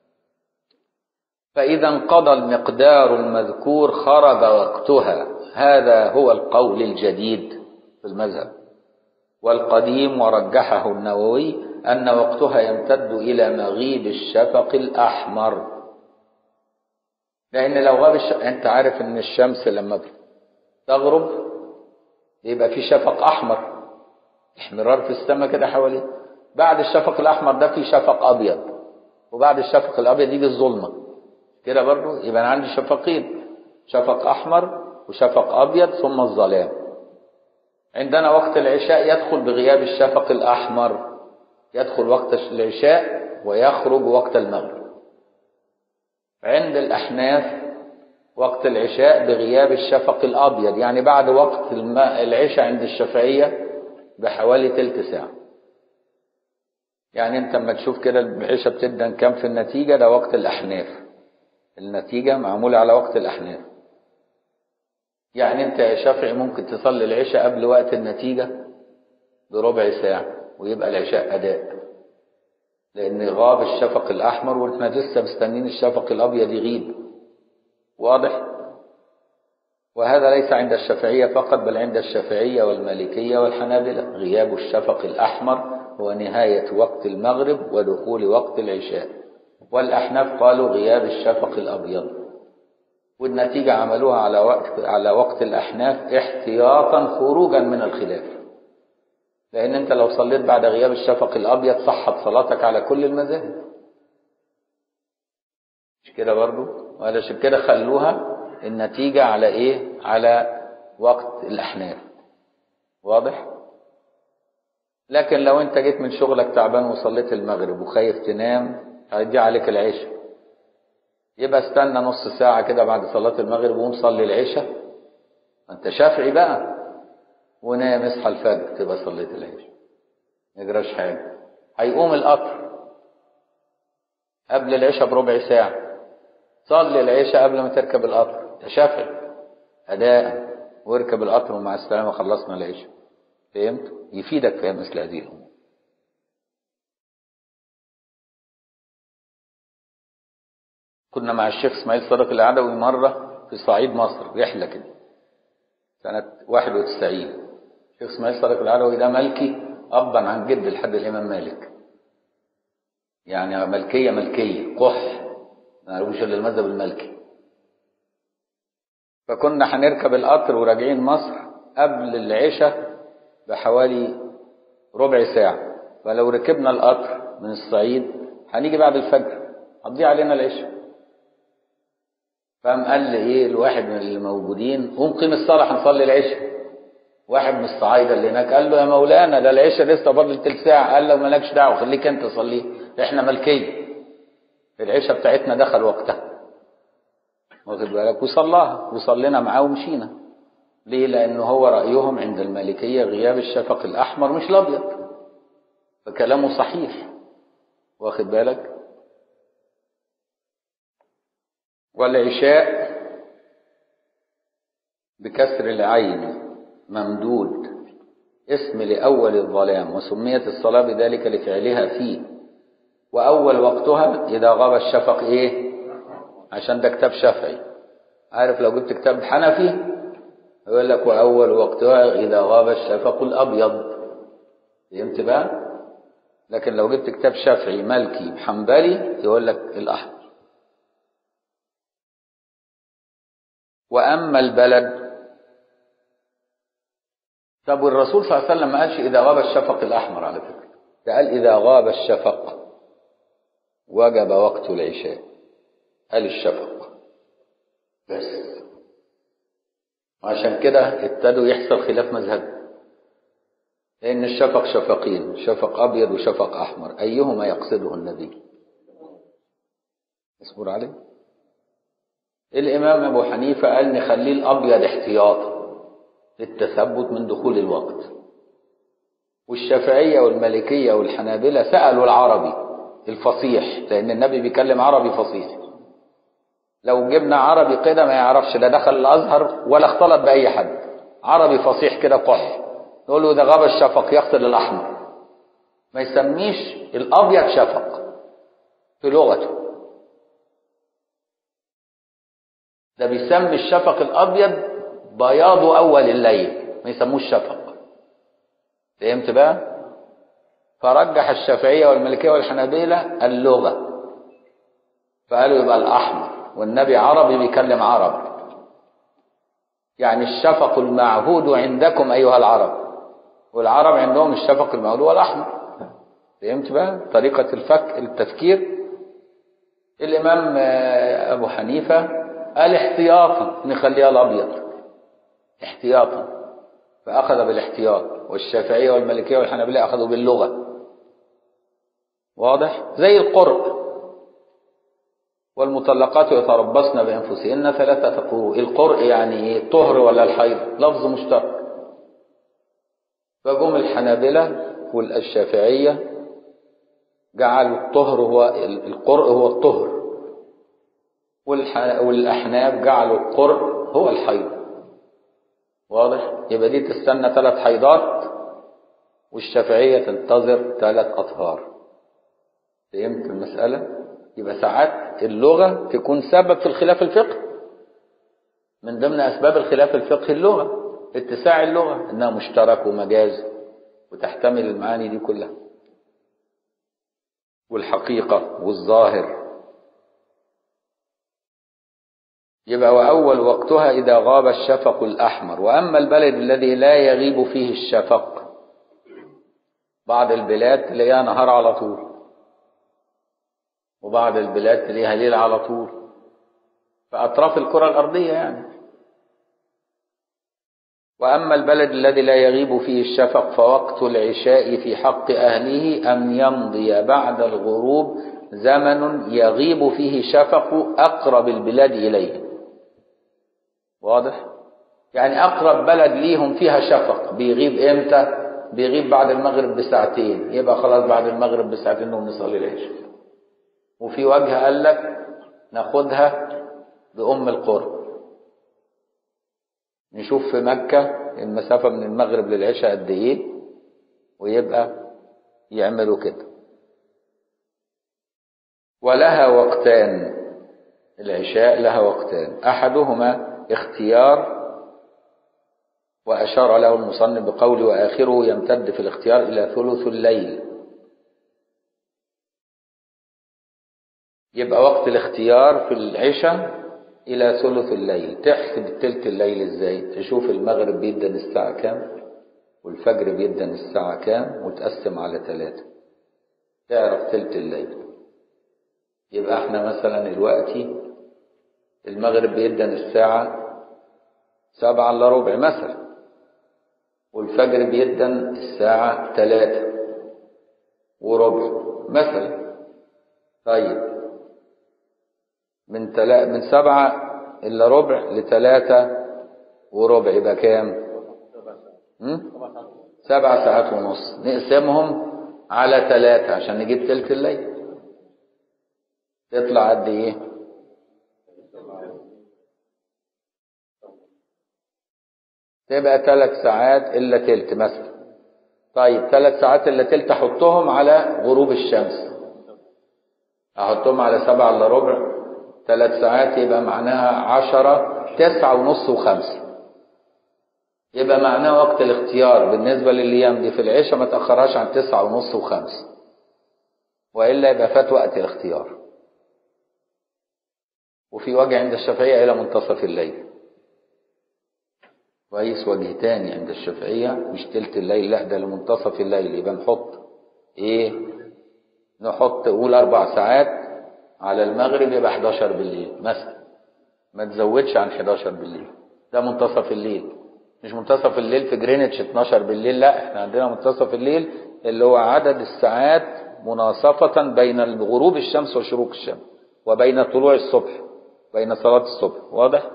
فإذا انقضى المقدار المذكور خرج وقتها هذا هو القول الجديد في المذهب والقديم ورجحه النووي أن وقتها يمتد إلى مغيب الشفق الأحمر لأن لو غاب الش... أنت عارف أن الشمس لما تغرب يبقى في شفق أحمر احمرار في السماء كده حواليه بعد الشفق الأحمر ده في شفق أبيض وبعد الشفق الأبيض يجي الظلمة كده برضو يبقى أنا عندي شفقين شفق أحمر وشفق أبيض ثم الظلام عندنا وقت العشاء يدخل بغياب الشفق الأحمر يدخل وقت العشاء ويخرج وقت المغرب عند الأحناف وقت العشاء بغياب الشفق الأبيض يعني بعد وقت العشاء عند الشافعية بحوالي تلت ساعة يعني انت اما تشوف كده العشاء بتبدا كام في النتيجة ده وقت الأحناف النتيجة معمولة على وقت الأحناف يعني انت يا شافعي ممكن تصلي العشاء قبل وقت النتيجة بربع ساعة ويبقى العشاء أداء لأن غاب الشفق الأحمر واحنا لسه مستنين الشفق الأبيض يغيب واضح وهذا ليس عند الشافعية فقط بل عند الشافعية والمالكية والحنابلة غياب الشفق الأحمر هو نهاية وقت المغرب ودخول وقت العشاء والأحناف قالوا غياب الشفق الأبيض والنتيجة عملوها على وقت على وقت الأحناف احتياطا خروجا من الخلاف لأن أنت لو صليت بعد غياب الشفق الأبيض صحت صلاتك على كل المذاهب مش كده برضو وعلشان كده خلوها النتيجة على إيه على وقت الأحناف واضح لكن لو انت جيت من شغلك تعبان وصليت المغرب وخايف تنام هيجي عليك العشاء يبقى استنى نص ساعة كده بعد صلاة المغرب وقوم صلي العشاء انت شافعي بقى ونام اصحى الفجر تبقى صليت العشاء ما يجراش حاجة هيقوم القطر قبل العشاء بربع ساعة صلي العشاء قبل ما تركب القطر انت شافعي أداء واركب القطر ومع السلامة خلصنا العشاء فهمت؟ يفيدك في مثل هذه الأمور كنا مع الشيخ اسماعيل صادق العدوي مرة في صعيد مصر رحلة كده سنة 91 الشيخ اسماعيل صادق العدوي ده ملكي أبا عن جد لحد الإمام مالك يعني ملكية ملكية قح ما يعرفوش إلا المذهب الملكي فكنا هنركب القطر وراجعين مصر قبل العشاء بحوالي ربع ساعة فلو ركبنا القطر من الصعيد هنيجي بعد الفجر هتضيع علينا العشاء فقام قال لي ايه الواحد من اللي موجودين قوم قيم الصلاة هنصلي العشاء واحد من الصعايدة اللي هناك قال له يا مولانا ده العشاء لسه فاضل تلت ساعة قال له مالكش دعوة خليك انت صليه احنا ملكية العشاء بتاعتنا دخل وقتها واخد بالك وصلاها وصلينا معاه ومشينا ليه لأنه هو رأيهم عند المالكية غياب الشفق الأحمر مش الأبيض فكلامه صحيح واخد بالك والعشاء بكسر العين ممدود اسم لأول الظلام وسميت الصلاة بذلك لفعلها فيه وأول وقتها إذا غاب الشفق إيه عشان ده كتاب شافعي عارف لو جبت كتاب حنفي يقول لك وأول وقتها إذا غاب الشفق الأبيض فهمت بقى لكن لو جبت كتاب شافعي مالكي حنبلي يقول لك الأحمر وأما البلد طب والرسول صلى الله عليه وسلم ما قالش إذا غاب الشفق الأحمر على فكرة ده قال إذا غاب الشفق وجب وقت العشاء قال الشفق بس وعشان كده ابتدوا يحصل خلاف مذهبي لأن الشفق شفقين شفق أبيض وشفق أحمر أيهما يقصده النبي اصبر عليه الإمام أبو حنيفة قال نخليه الأبيض احتياطا للتثبت من دخول الوقت والشافعية والمالكية والحنابلة سألوا العربي الفصيح لأن النبي بيكلم عربي فصيح لو جبنا عربي كده ما يعرفش ده دخل الأزهر ولا اختلط بأي حد عربي فصيح كده قح نقول له ده غاب الشفق يقصد الأحمر ما يسميش الأبيض شفق في لغته ده بيسمي الشفق الأبيض بياض أول الليل ما يسموش شفق فهمت بقى فرجح الشافعية والمالكية والحنابلة اللغة فقالوا يبقى الأحمر والنبي عربي بيكلم عرب يعني الشفق المعهود عندكم أيها العرب والعرب عندهم الشفق المعهود هو الأحمر فهمت بقى طريقة الفك التفكير الإمام أبو حنيفة قال احتياطا نخليها الأبيض احتياطا فأخذ بالاحتياط والشافعية والمالكية والحنابلة أخذوا باللغة واضح زي القرء والمطلقات يتربصن بأنفسهن ثلاثة قروء القرء يعني ايه الطهر ولا الحيض لفظ مشترك فجم الحنابلة والشافعية جعلوا الطهر هو القرء هو الطهر والأحناف جعلوا القرء هو الحيض واضح يبقى دي تستنى ثلاث حيضات والشافعية تنتظر ثلاث أطهار فهمت المسألة يبقى ساعات اللغة تكون سبب في الخلاف الفقهي من ضمن أسباب الخلاف الفقهي اللغة اتساع اللغة إنها مشترك ومجاز وتحتمل المعاني دي كلها والحقيقة والظاهر يبقى وأول وقتها إذا غاب الشفق الأحمر وأما البلد الذي لا يغيب فيه الشفق بعض البلاد تلاقيها نهار على طول وبعض البلاد تلاقيها ليل على طول في أطراف الكرة الأرضية يعني وأما البلد الذي لا يغيب فيه الشفق فوقت العشاء في حق أهله أن يمضي بعد الغروب زمن يغيب فيه شفق أقرب البلاد إليه واضح؟ يعني أقرب بلد ليهم فيها شفق بيغيب إمتى؟ بيغيب بعد المغرب بساعتين يبقى خلاص بعد المغرب بساعتين نقوم نصلي العشاء وفي وجه قال لك ناخدها بأم القرى نشوف في مكة المسافة من المغرب للعشاء قد إيه ويبقى يعملوا كده ولها وقتان العشاء لها وقتان أحدهما اختيار وأشار له المصنف بقول وآخره يمتد في الاختيار إلى ثلث الليل يبقى وقت الاختيار في العشاء إلى ثلث الليل تحسب تلت الليل إزاي تشوف المغرب بيدن الساعة كام والفجر بيدن الساعة كام وتقسم على ثلاثة تعرف تلت الليل يبقى احنا مثلا دلوقتي المغرب بيدن الساعة سبعة إلا ربع مثلا والفجر بيدن الساعة ثلاثة وربع مثلا طيب من تلا من سبعة إلا ربع لثلاثة وربع يبقى كام؟ هم؟ سبع ساعات ونص نقسمهم على ثلاثة عشان نجيب تلت الليل تطلع قد إيه؟ تبقى ثلاث ساعات إلا تلت مثلا طيب ثلاث ساعات إلا تلت أحطهم على غروب الشمس أحطهم على سبعة إلا ربع ثلاث ساعات يبقى معناها عشرة تسعة ونص وخمسة يبقى معناه وقت الاختيار بالنسبة للي يمضي في العشاء ما تأخرهاش عن تسعة ونص وخمسة وإلا يبقى فات وقت الاختيار وفي وجه عند الشافعية إلى منتصف الليل كويس وجه تاني عند الشافعية مش تلت الليل لا ده لمنتصف الليل يبقى نحط ايه نحط قول أربع ساعات على المغرب يبقى 11 بالليل مثلا ما تزودش عن 11 بالليل ده منتصف الليل مش منتصف الليل في جرينتش 12 بالليل لا احنا عندنا منتصف الليل اللي هو عدد الساعات مناصفة بين غروب الشمس وشروق الشمس وبين طلوع الصبح بين صلاة الصبح واضح؟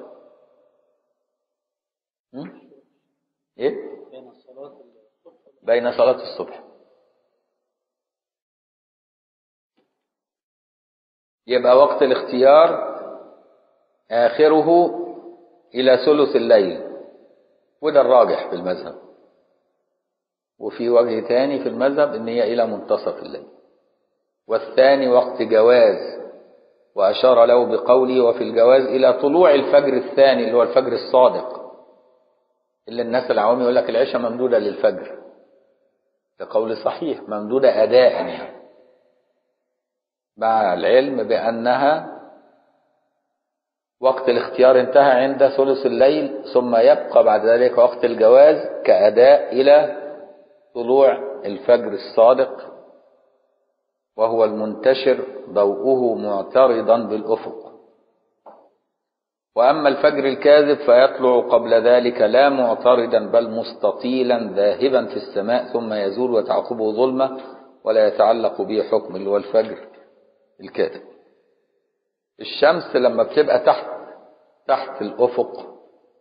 م? ايه؟ بين صلاة الصبح يبقى وقت الاختيار آخره إلى ثلث الليل وده الراجح في المذهب وفي وجه تاني في المذهب إن هي إلى منتصف الليل والثاني وقت جواز وأشار له بقوله وفي الجواز إلى طلوع الفجر الثاني اللي هو الفجر الصادق اللي الناس العوام يقول لك العشاء ممدودة للفجر ده قول صحيح ممدودة أداء يعني مع العلم بأنها وقت الاختيار انتهى عند ثلث الليل ثم يبقى بعد ذلك وقت الجواز كأداء إلى طلوع الفجر الصادق وهو المنتشر ضوءه معترضا بالأفق وأما الفجر الكاذب فيطلع قبل ذلك لا معترضا بل مستطيلا ذاهبا في السماء ثم يزول وتعقبه ظلمة ولا يتعلق به حكم اللي هو الفجر الكاذب الشمس لما بتبقى تحت تحت الأفق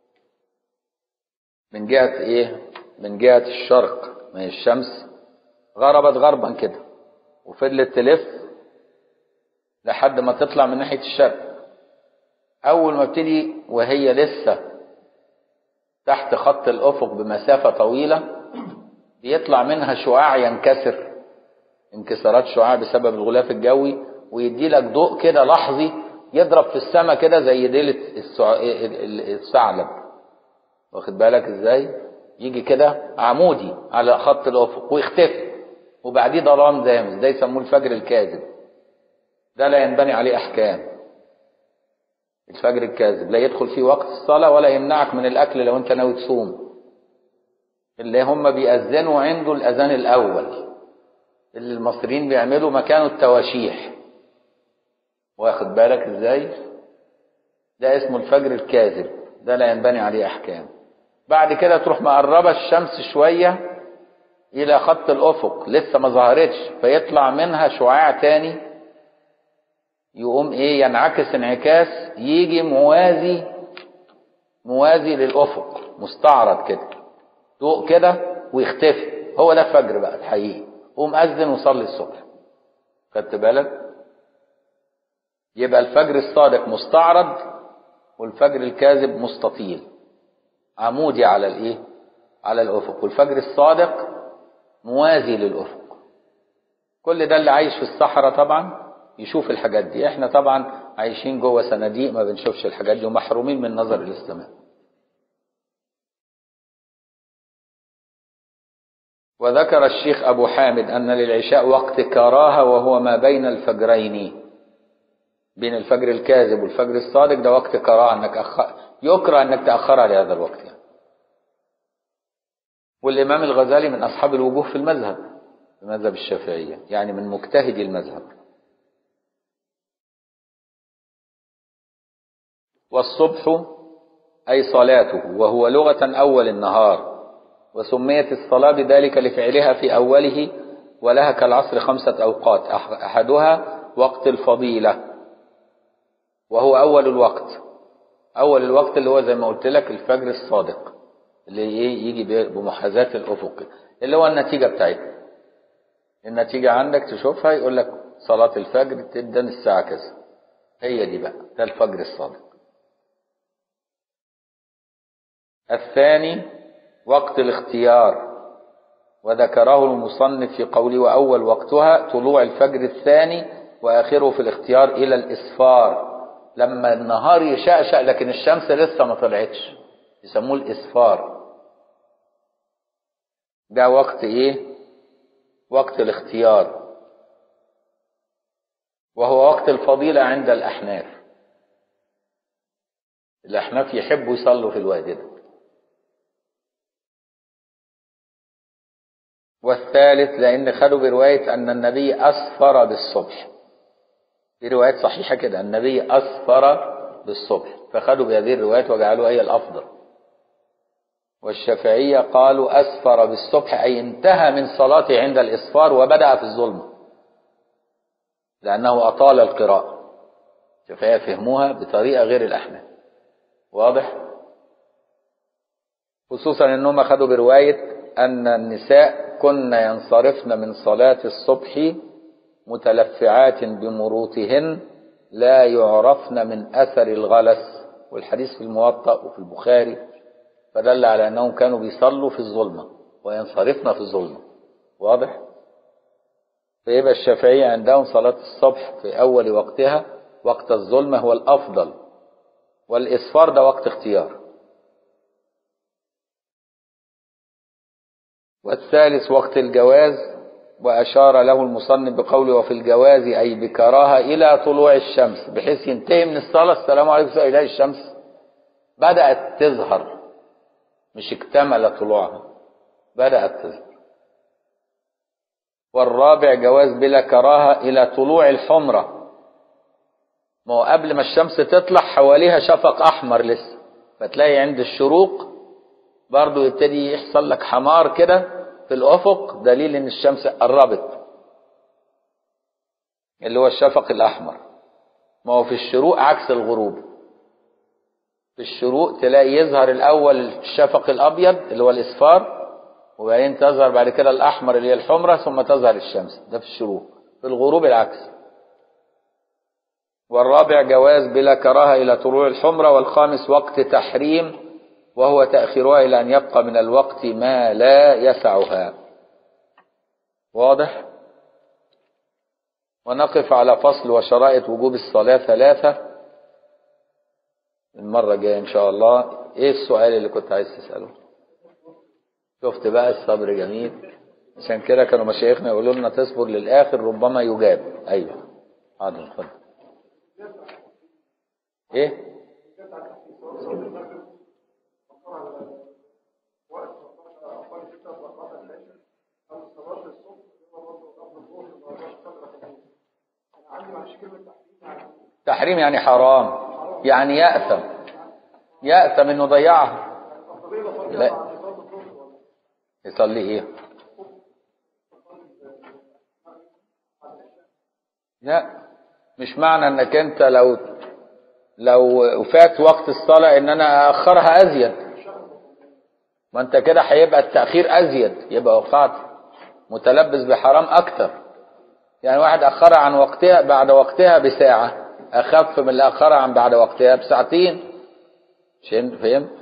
من جهة إيه؟ من جهة الشرق ما هي الشمس غربت غربا كده وفضلت تلف لحد ما تطلع من ناحية الشرق أول ما ابتدي وهي لسه تحت خط الأفق بمسافة طويلة بيطلع منها شعاع ينكسر انكسارات شعاع بسبب الغلاف الجوي ويدي لك ضوء كده لحظي يضرب في السماء كده زي ديلة الثعلب واخد بالك ازاي يجي كده عمودي على خط الافق ويختفي وبعديه ظلام دامس ده يسموه الفجر الكاذب ده لا ينبني عليه احكام الفجر الكاذب لا يدخل فيه وقت الصلاة ولا يمنعك من الاكل لو انت ناوي تصوم اللي هم بيأذنوا عنده الاذان الاول اللي المصريين بيعملوا مكانه التواشيح واخد بالك ازاي ده اسمه الفجر الكاذب ده لا ينبني عليه احكام بعد كده تروح مقربة الشمس شوية إلى خط الأفق لسه ما ظهرتش فيطلع منها شعاع تاني يقوم إيه ينعكس انعكاس يجي موازي موازي للأفق مستعرض كده ضوء كده ويختفي هو ده الفجر بقى الحقيقي قوم أذن وصلي الصبح خدت بالك يبقى الفجر الصادق مستعرض والفجر الكاذب مستطيل عمودي على الايه على الافق والفجر الصادق موازي للافق كل ده اللي عايش في الصحراء طبعا يشوف الحاجات دي احنا طبعا عايشين جوه صناديق ما بنشوفش الحاجات دي ومحرومين من نظر السماء وذكر الشيخ أبو حامد أن للعشاء وقت كراهة وهو ما بين الفجرين بين الفجر الكاذب والفجر الصادق ده وقت كراهة أنك أخ... يكره أنك تأخرها لهذا الوقت يعني. والإمام الغزالي من أصحاب الوجوه في المذهب في مذهب الشافعية يعني من مجتهدي المذهب والصبح أي صلاته وهو لغة أول النهار وسميت الصلاة بذلك لفعلها في أوله ولها كالعصر خمسة أوقات أحدها وقت الفضيلة وهو أول الوقت أول الوقت اللي هو زي ما قلت لك الفجر الصادق اللي إيه يجي بمحاذاة الأفق اللي هو النتيجة بتاعتها النتيجة عندك تشوفها يقول لك صلاة الفجر تبدأ الساعة كذا هي دي بقى ده الفجر الصادق الثاني وقت الاختيار وذكره المصنف في قوله وأول وقتها طلوع الفجر الثاني وآخره في الاختيار إلى الإسفار لما النهار يشقشق لكن الشمس لسه ما طلعتش يسموه الإسفار ده وقت إيه وقت الاختيار وهو وقت الفضيلة عند الأحناف الأحناف يحبوا يصلوا في الوقت ده والثالث لأن خدوا برواية أن النبي أسفر بالصبح في روايات صحيحة كده النبي أسفر بالصبح فخدوا بهذه الروايات وجعلوها هي الأفضل والشافعية قالوا أسفر بالصبح أي انتهى من صلاته عند الإسفار وبدأ في الظلمة لأنه أطال القراءة الشافعية فهموها بطريقة غير الأحناف واضح خصوصا أنهم خدوا برواية أن النساء كن ينصرفن من صلاة الصبح متلفعات بمروطهن لا يعرفن من أثر الغلس والحديث في الموطأ وفي البخاري فدل على أنهم كانوا بيصلوا في الظلمة وينصرفن في الظلمة واضح؟ فيبقى الشافعية عندهم صلاة الصبح في أول وقتها وقت الظلمة هو الأفضل والإسفار ده وقت اختيار والثالث وقت الجواز وأشار له المصنف بقوله وفي الجواز أي بكراهة إلى طلوع الشمس بحيث ينتهي من الصلاة السلام عليكم إلى الشمس بدأت تظهر مش اكتمل طلوعها بدأت تظهر والرابع جواز بلا كراهة إلى طلوع الحمرة ما هو قبل ما الشمس تطلع حواليها شفق أحمر لسه فتلاقي عند الشروق برضو يبتدي يحصل لك حمار كده في الأفق دليل إن الشمس قربت اللي هو الشفق الأحمر ما هو في الشروق عكس الغروب في الشروق تلاقي يظهر الأول الشفق الأبيض اللي هو الإصفار وبعدين تظهر بعد كده الأحمر اللي هي الحمرة ثم تظهر الشمس ده في الشروق في الغروب العكس والرابع جواز بلا كراهة إلى طلوع الحمرة والخامس وقت تحريم وهو تأخيرها إلى أن يبقى من الوقت ما لا يسعها واضح ونقف على فصل وشرائط وجوب الصلاة ثلاثة المرة الجاية إن شاء الله إيه السؤال اللي كنت عايز تسأله شفت بقى الصبر جميل عشان كده كانوا مشايخنا يقولوا لنا تصبر للآخر ربما يجاب أيوه حاضر اتفضل إيه تحريم يعني حرام يعني يأثم يأثم انه ضيعها لا يصلي ايه لا مش معنى انك انت لو لو فات وقت الصلاة ان انا اخرها ازيد ما انت كده هيبقى التأخير ازيد يبقى وقعت متلبس بحرام اكتر يعني واحد اخرها عن وقتها بعد وقتها بساعة اخف من اللي اخرها عن بعد وقتها بساعتين شن- فهمت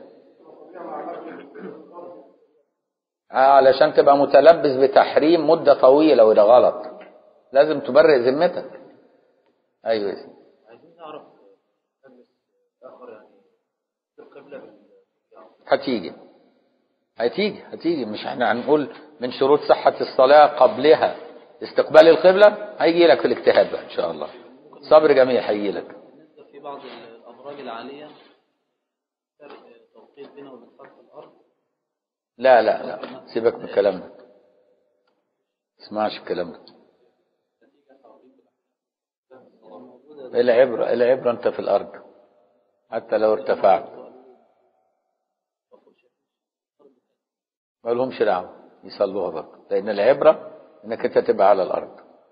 آه، علشان تبقى متلبس بتحريم مدة طويلة وده غلط لازم تبرئ ذمتك ايوه يا سيدي. عايزين نعرف نلبس آخر يعني في القبلة بال- هتيجي هتيجي هتيجي مش احنا هنقول من شروط صحة الصلاة قبلها استقبال القبلة هيجي لك في الاجتهاد بقى ان شاء الله صبر جميل هيجي لك بالنسبة في بعض الأبراج العالية فرق توقيت بينه وبين سطح الأرض لا لا لا سيبك من الكلام ده اسمعش الكلام ده العبرة العبرة انت في الارض حتى لو ارتفعت ما لهمش دعوه يصلوها برضه لان العبرة انك انت تبقى على الارض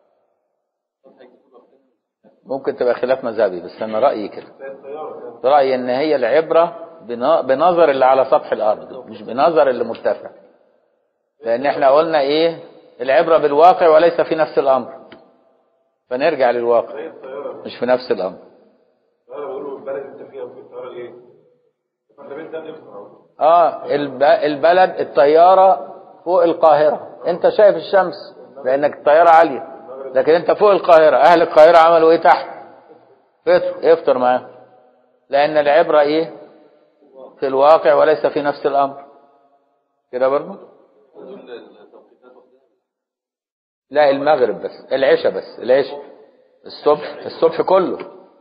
ممكن تبقى خلاف مذهبي بس انا رايي كده رايي ان هي العبرة بن- بنظر اللي على سطح الارض مش بنظر اللي مرتفع لان احنا قلنا ايه العبرة بالواقع وليس في نفس الامر فنرجع للواقع مش في نفس الامر انا بقول له البلد انت فيها في الطياره ايه؟ احنا بنت ده نفهم اه الب... البلد الطيارة فوق القاهرة انت شايف الشمس لانك الطيارة عالية لكن انت فوق القاهرة اهل القاهرة عملوا ايه تحت افطر افطر معاه لان العبرة ايه في الواقع وليس في نفس الامر كده برضه لا المغرب بس العشاء بس العشاء الصبح الصبح كله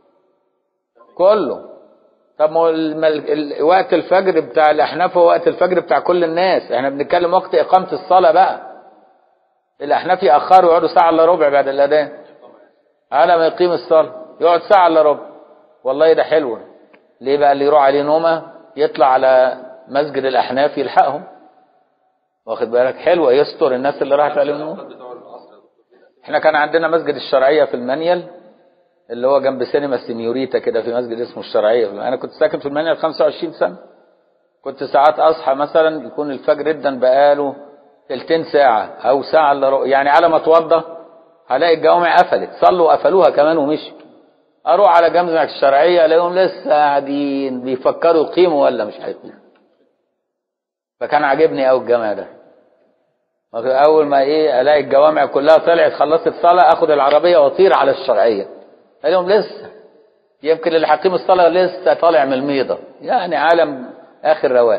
كله طب ما هو الم- ال- وقت الفجر بتاع الاحناف هو وقت الفجر بتاع كل الناس احنا بنتكلم وقت اقامه الصلاه بقى الاحناف ياخروا يقعدوا ساعه الا ربع بعد الاذان على ما يقيم الصلاه يقعد ساعه الا ربع والله ده حلو ليه بقى اللي يروح عليه نومه يطلع على مسجد الاحناف يلحقهم واخد بالك حلوه يستر الناس اللي راحت عليهم نوم احنا كان عندنا مسجد الشرعيه في المنيل اللي هو جنب سينما سينيوريتا كده في مسجد اسمه الشرعيه انا كنت ساكن في المنيل 25 سنه كنت ساعات اصحى مثلا يكون الفجر جدا بقاله تلتين ساعه او ساعه الا ربع يعني على ما اتوضى هلاقي الجوامع قفلت صلوا قفلوها كمان ومشي اروح على جامعه الشرعيه الاقيهم لسه قاعدين بيفكروا يقيموا ولا مش هيقيموا فكان عاجبني قوي الجامع ده اول ما ايه الاقي الجوامع كلها طلعت خلصت صلاه اخد العربيه واطير على الشرعيه قال لهم لسه يمكن اللي حكيم الصلاه لسه طالع من الميضه يعني عالم اخر رواق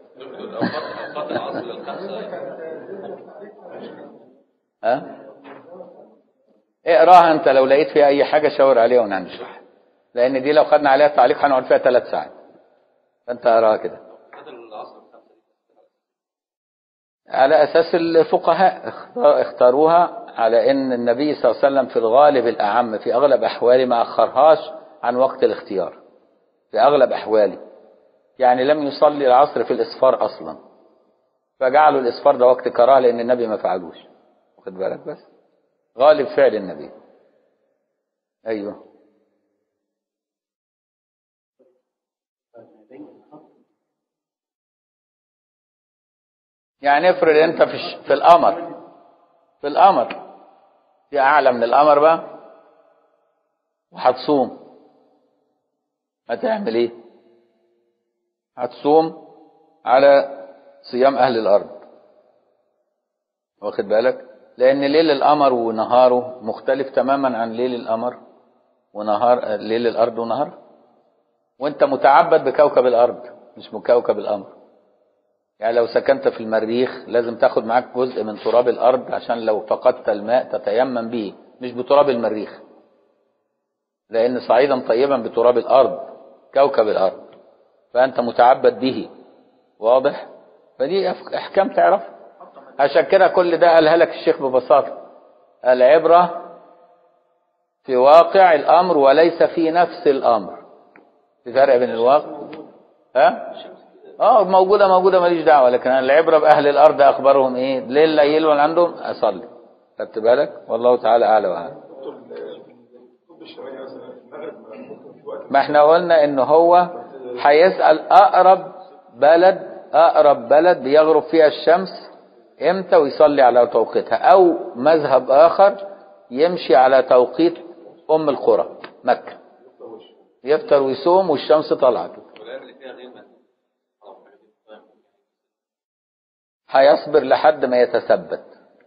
ها اقراها انت لو لقيت فيها اي حاجه شاور عليها وننشرح لان دي لو خدنا عليها تعليق هنقعد فيها ثلاث ساعات فانت اقراها كده على اساس الفقهاء اختار- اختاروها على ان النبي صلى الله عليه وسلم في الغالب الاعم في اغلب احواله ما اخرهاش عن وقت الاختيار في اغلب احواله يعني لم يصلي العصر في الاصفار اصلا فجعلوا الاصفار ده وقت كراهه لان النبي ما فعلوش واخد بالك بس غالب فعل النبي ايوه يعني افرض انت في الش- في القمر في القمر في اعلى من القمر بقى وهتصوم هتعمل ايه هتصوم على صيام اهل الارض واخد بالك لان ليل القمر ونهاره مختلف تماما عن ليل القمر ونهار ليل الارض ونهار وانت متعبد بكوكب الارض مش بكوكب القمر يعني لو سكنت في المريخ لازم تاخد معاك جزء من تراب الارض عشان لو فقدت الماء تتيمم به مش بتراب المريخ لان صعيدا طيبا بتراب الارض كوكب الارض فانت متعبد به واضح فدي أف- احكام تعرف عشان كده كل ده قالها لك الشيخ ببساطه العبره في واقع الامر وليس في نفس الامر في فرق بين الواقع ها اه موجوده موجوده ماليش دعوه لكن أنا العبره باهل الارض اخبارهم ايه ليل الليل اللي عندهم اصلي خدت بالك والله تعالى اعلى واعلم الطب الشرعي مثلا في المغرب ممكن في وقت ما احنا قلنا ان هو هيسأل اقرب بلد اقرب بلد بيغرب فيها الشمس امتى ويصلي على توقيتها او مذهب اخر يمشي على توقيت ام القرى مكة يفطر ويصوم والشمس طالعة كده والايام اللي فيها غيمه خلاص هيصبر لحد ما يتثبت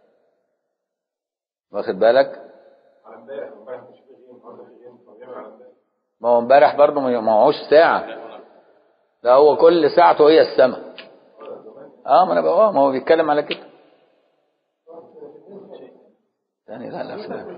واخد بالك على امبارح امبارح مش في غيم النهارده في غيم فبيعمل على امبارح ما هو امبارح برضه ما معهوش ساعة ده هو كل ساعته هي السماء اه ما انا بقى آه، ما هو بيتكلم على كده يعني لا لا فلان.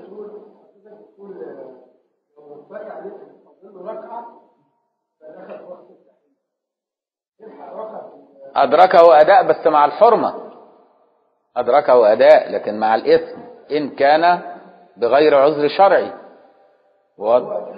أدركه أداء بس مع الحرمة أدركه أداء لكن مع الإثم إن كان بغير عذر شرعي واضح؟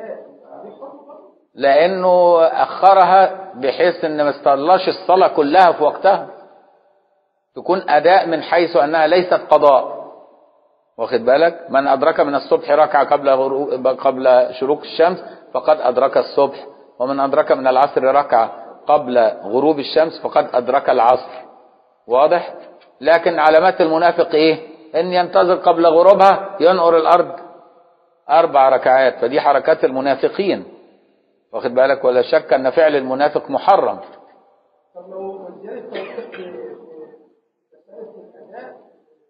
لأنه أخرها بحيث إن ما استطلعش الصلاة كلها في وقتها تكون أداء من حيث أنها ليست قضاء واخد بالك من أدرك من الصبح ركعة قبل غروب قبل شروق الشمس فقد أدرك الصبح ومن أدرك من العصر ركعة قبل غروب الشمس فقد أدرك العصر واضح لكن علامات المنافق إيه إن ينتظر قبل غروبها ينقر الأرض أربع ركعات فدي حركات المنافقين واخد بالك ولا شك أن فعل المنافق محرم طب لو زيادة توقيت في مسألة الأداء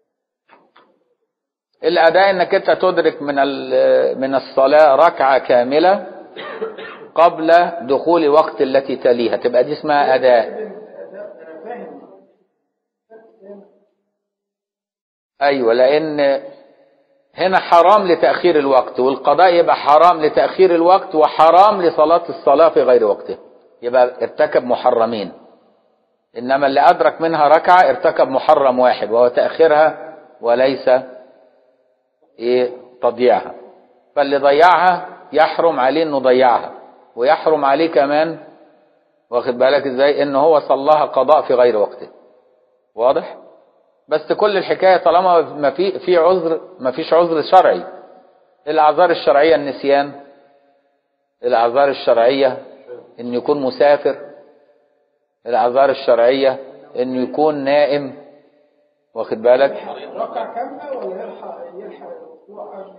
الأداء إنك أنت تدرك من ال- من الصلاة ركعة كاملة قبل دخول وقت التي تليها تبقى دي اسمها أداء الأداء أنا فاهم أيوة لأن هنا حرام لتأخير الوقت والقضاء يبقى حرام لتأخير الوقت وحرام لصلاة الصلاة في غير وقتها يبقى ارتكب محرمين إنما اللي أدرك منها ركعة ارتكب محرم واحد وهو تأخيرها وليس إيه تضييعها فاللي ضيعها يحرم عليه إنه ضيعها ويحرم عليه كمان واخد بالك إزاي إن هو صلاها قضاء في غير وقته واضح؟ بس كل الحكايه طالما ما في في عذر ما فيش عذر شرعي الاعذار الشرعيه النسيان الاعذار الشرعيه ان يكون مسافر الاعذار الشرعيه انه يكون نائم واخد بالك ركعة كاملة ولا يلحق يلحق الركوع قبل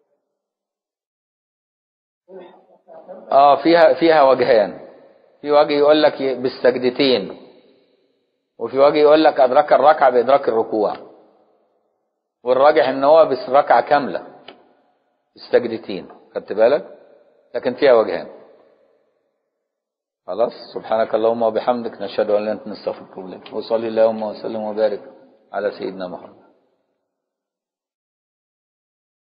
يلحق ركعة كاملة اه فيها فيها وجهان في وجه يقول لك بالسجدتين وفي وجه يقول لك ادرك الركعه بادراك الركوع والراجح ان هو بس ركعه كامله السجدتين خدت بالك لكن فيها وجهان خلاص سبحانك اللهم وبحمدك نشهد ان لا اله الا انت نستغفرك ونتوب اليك وصلي اللهم وسلم وبارك على سيدنا محمد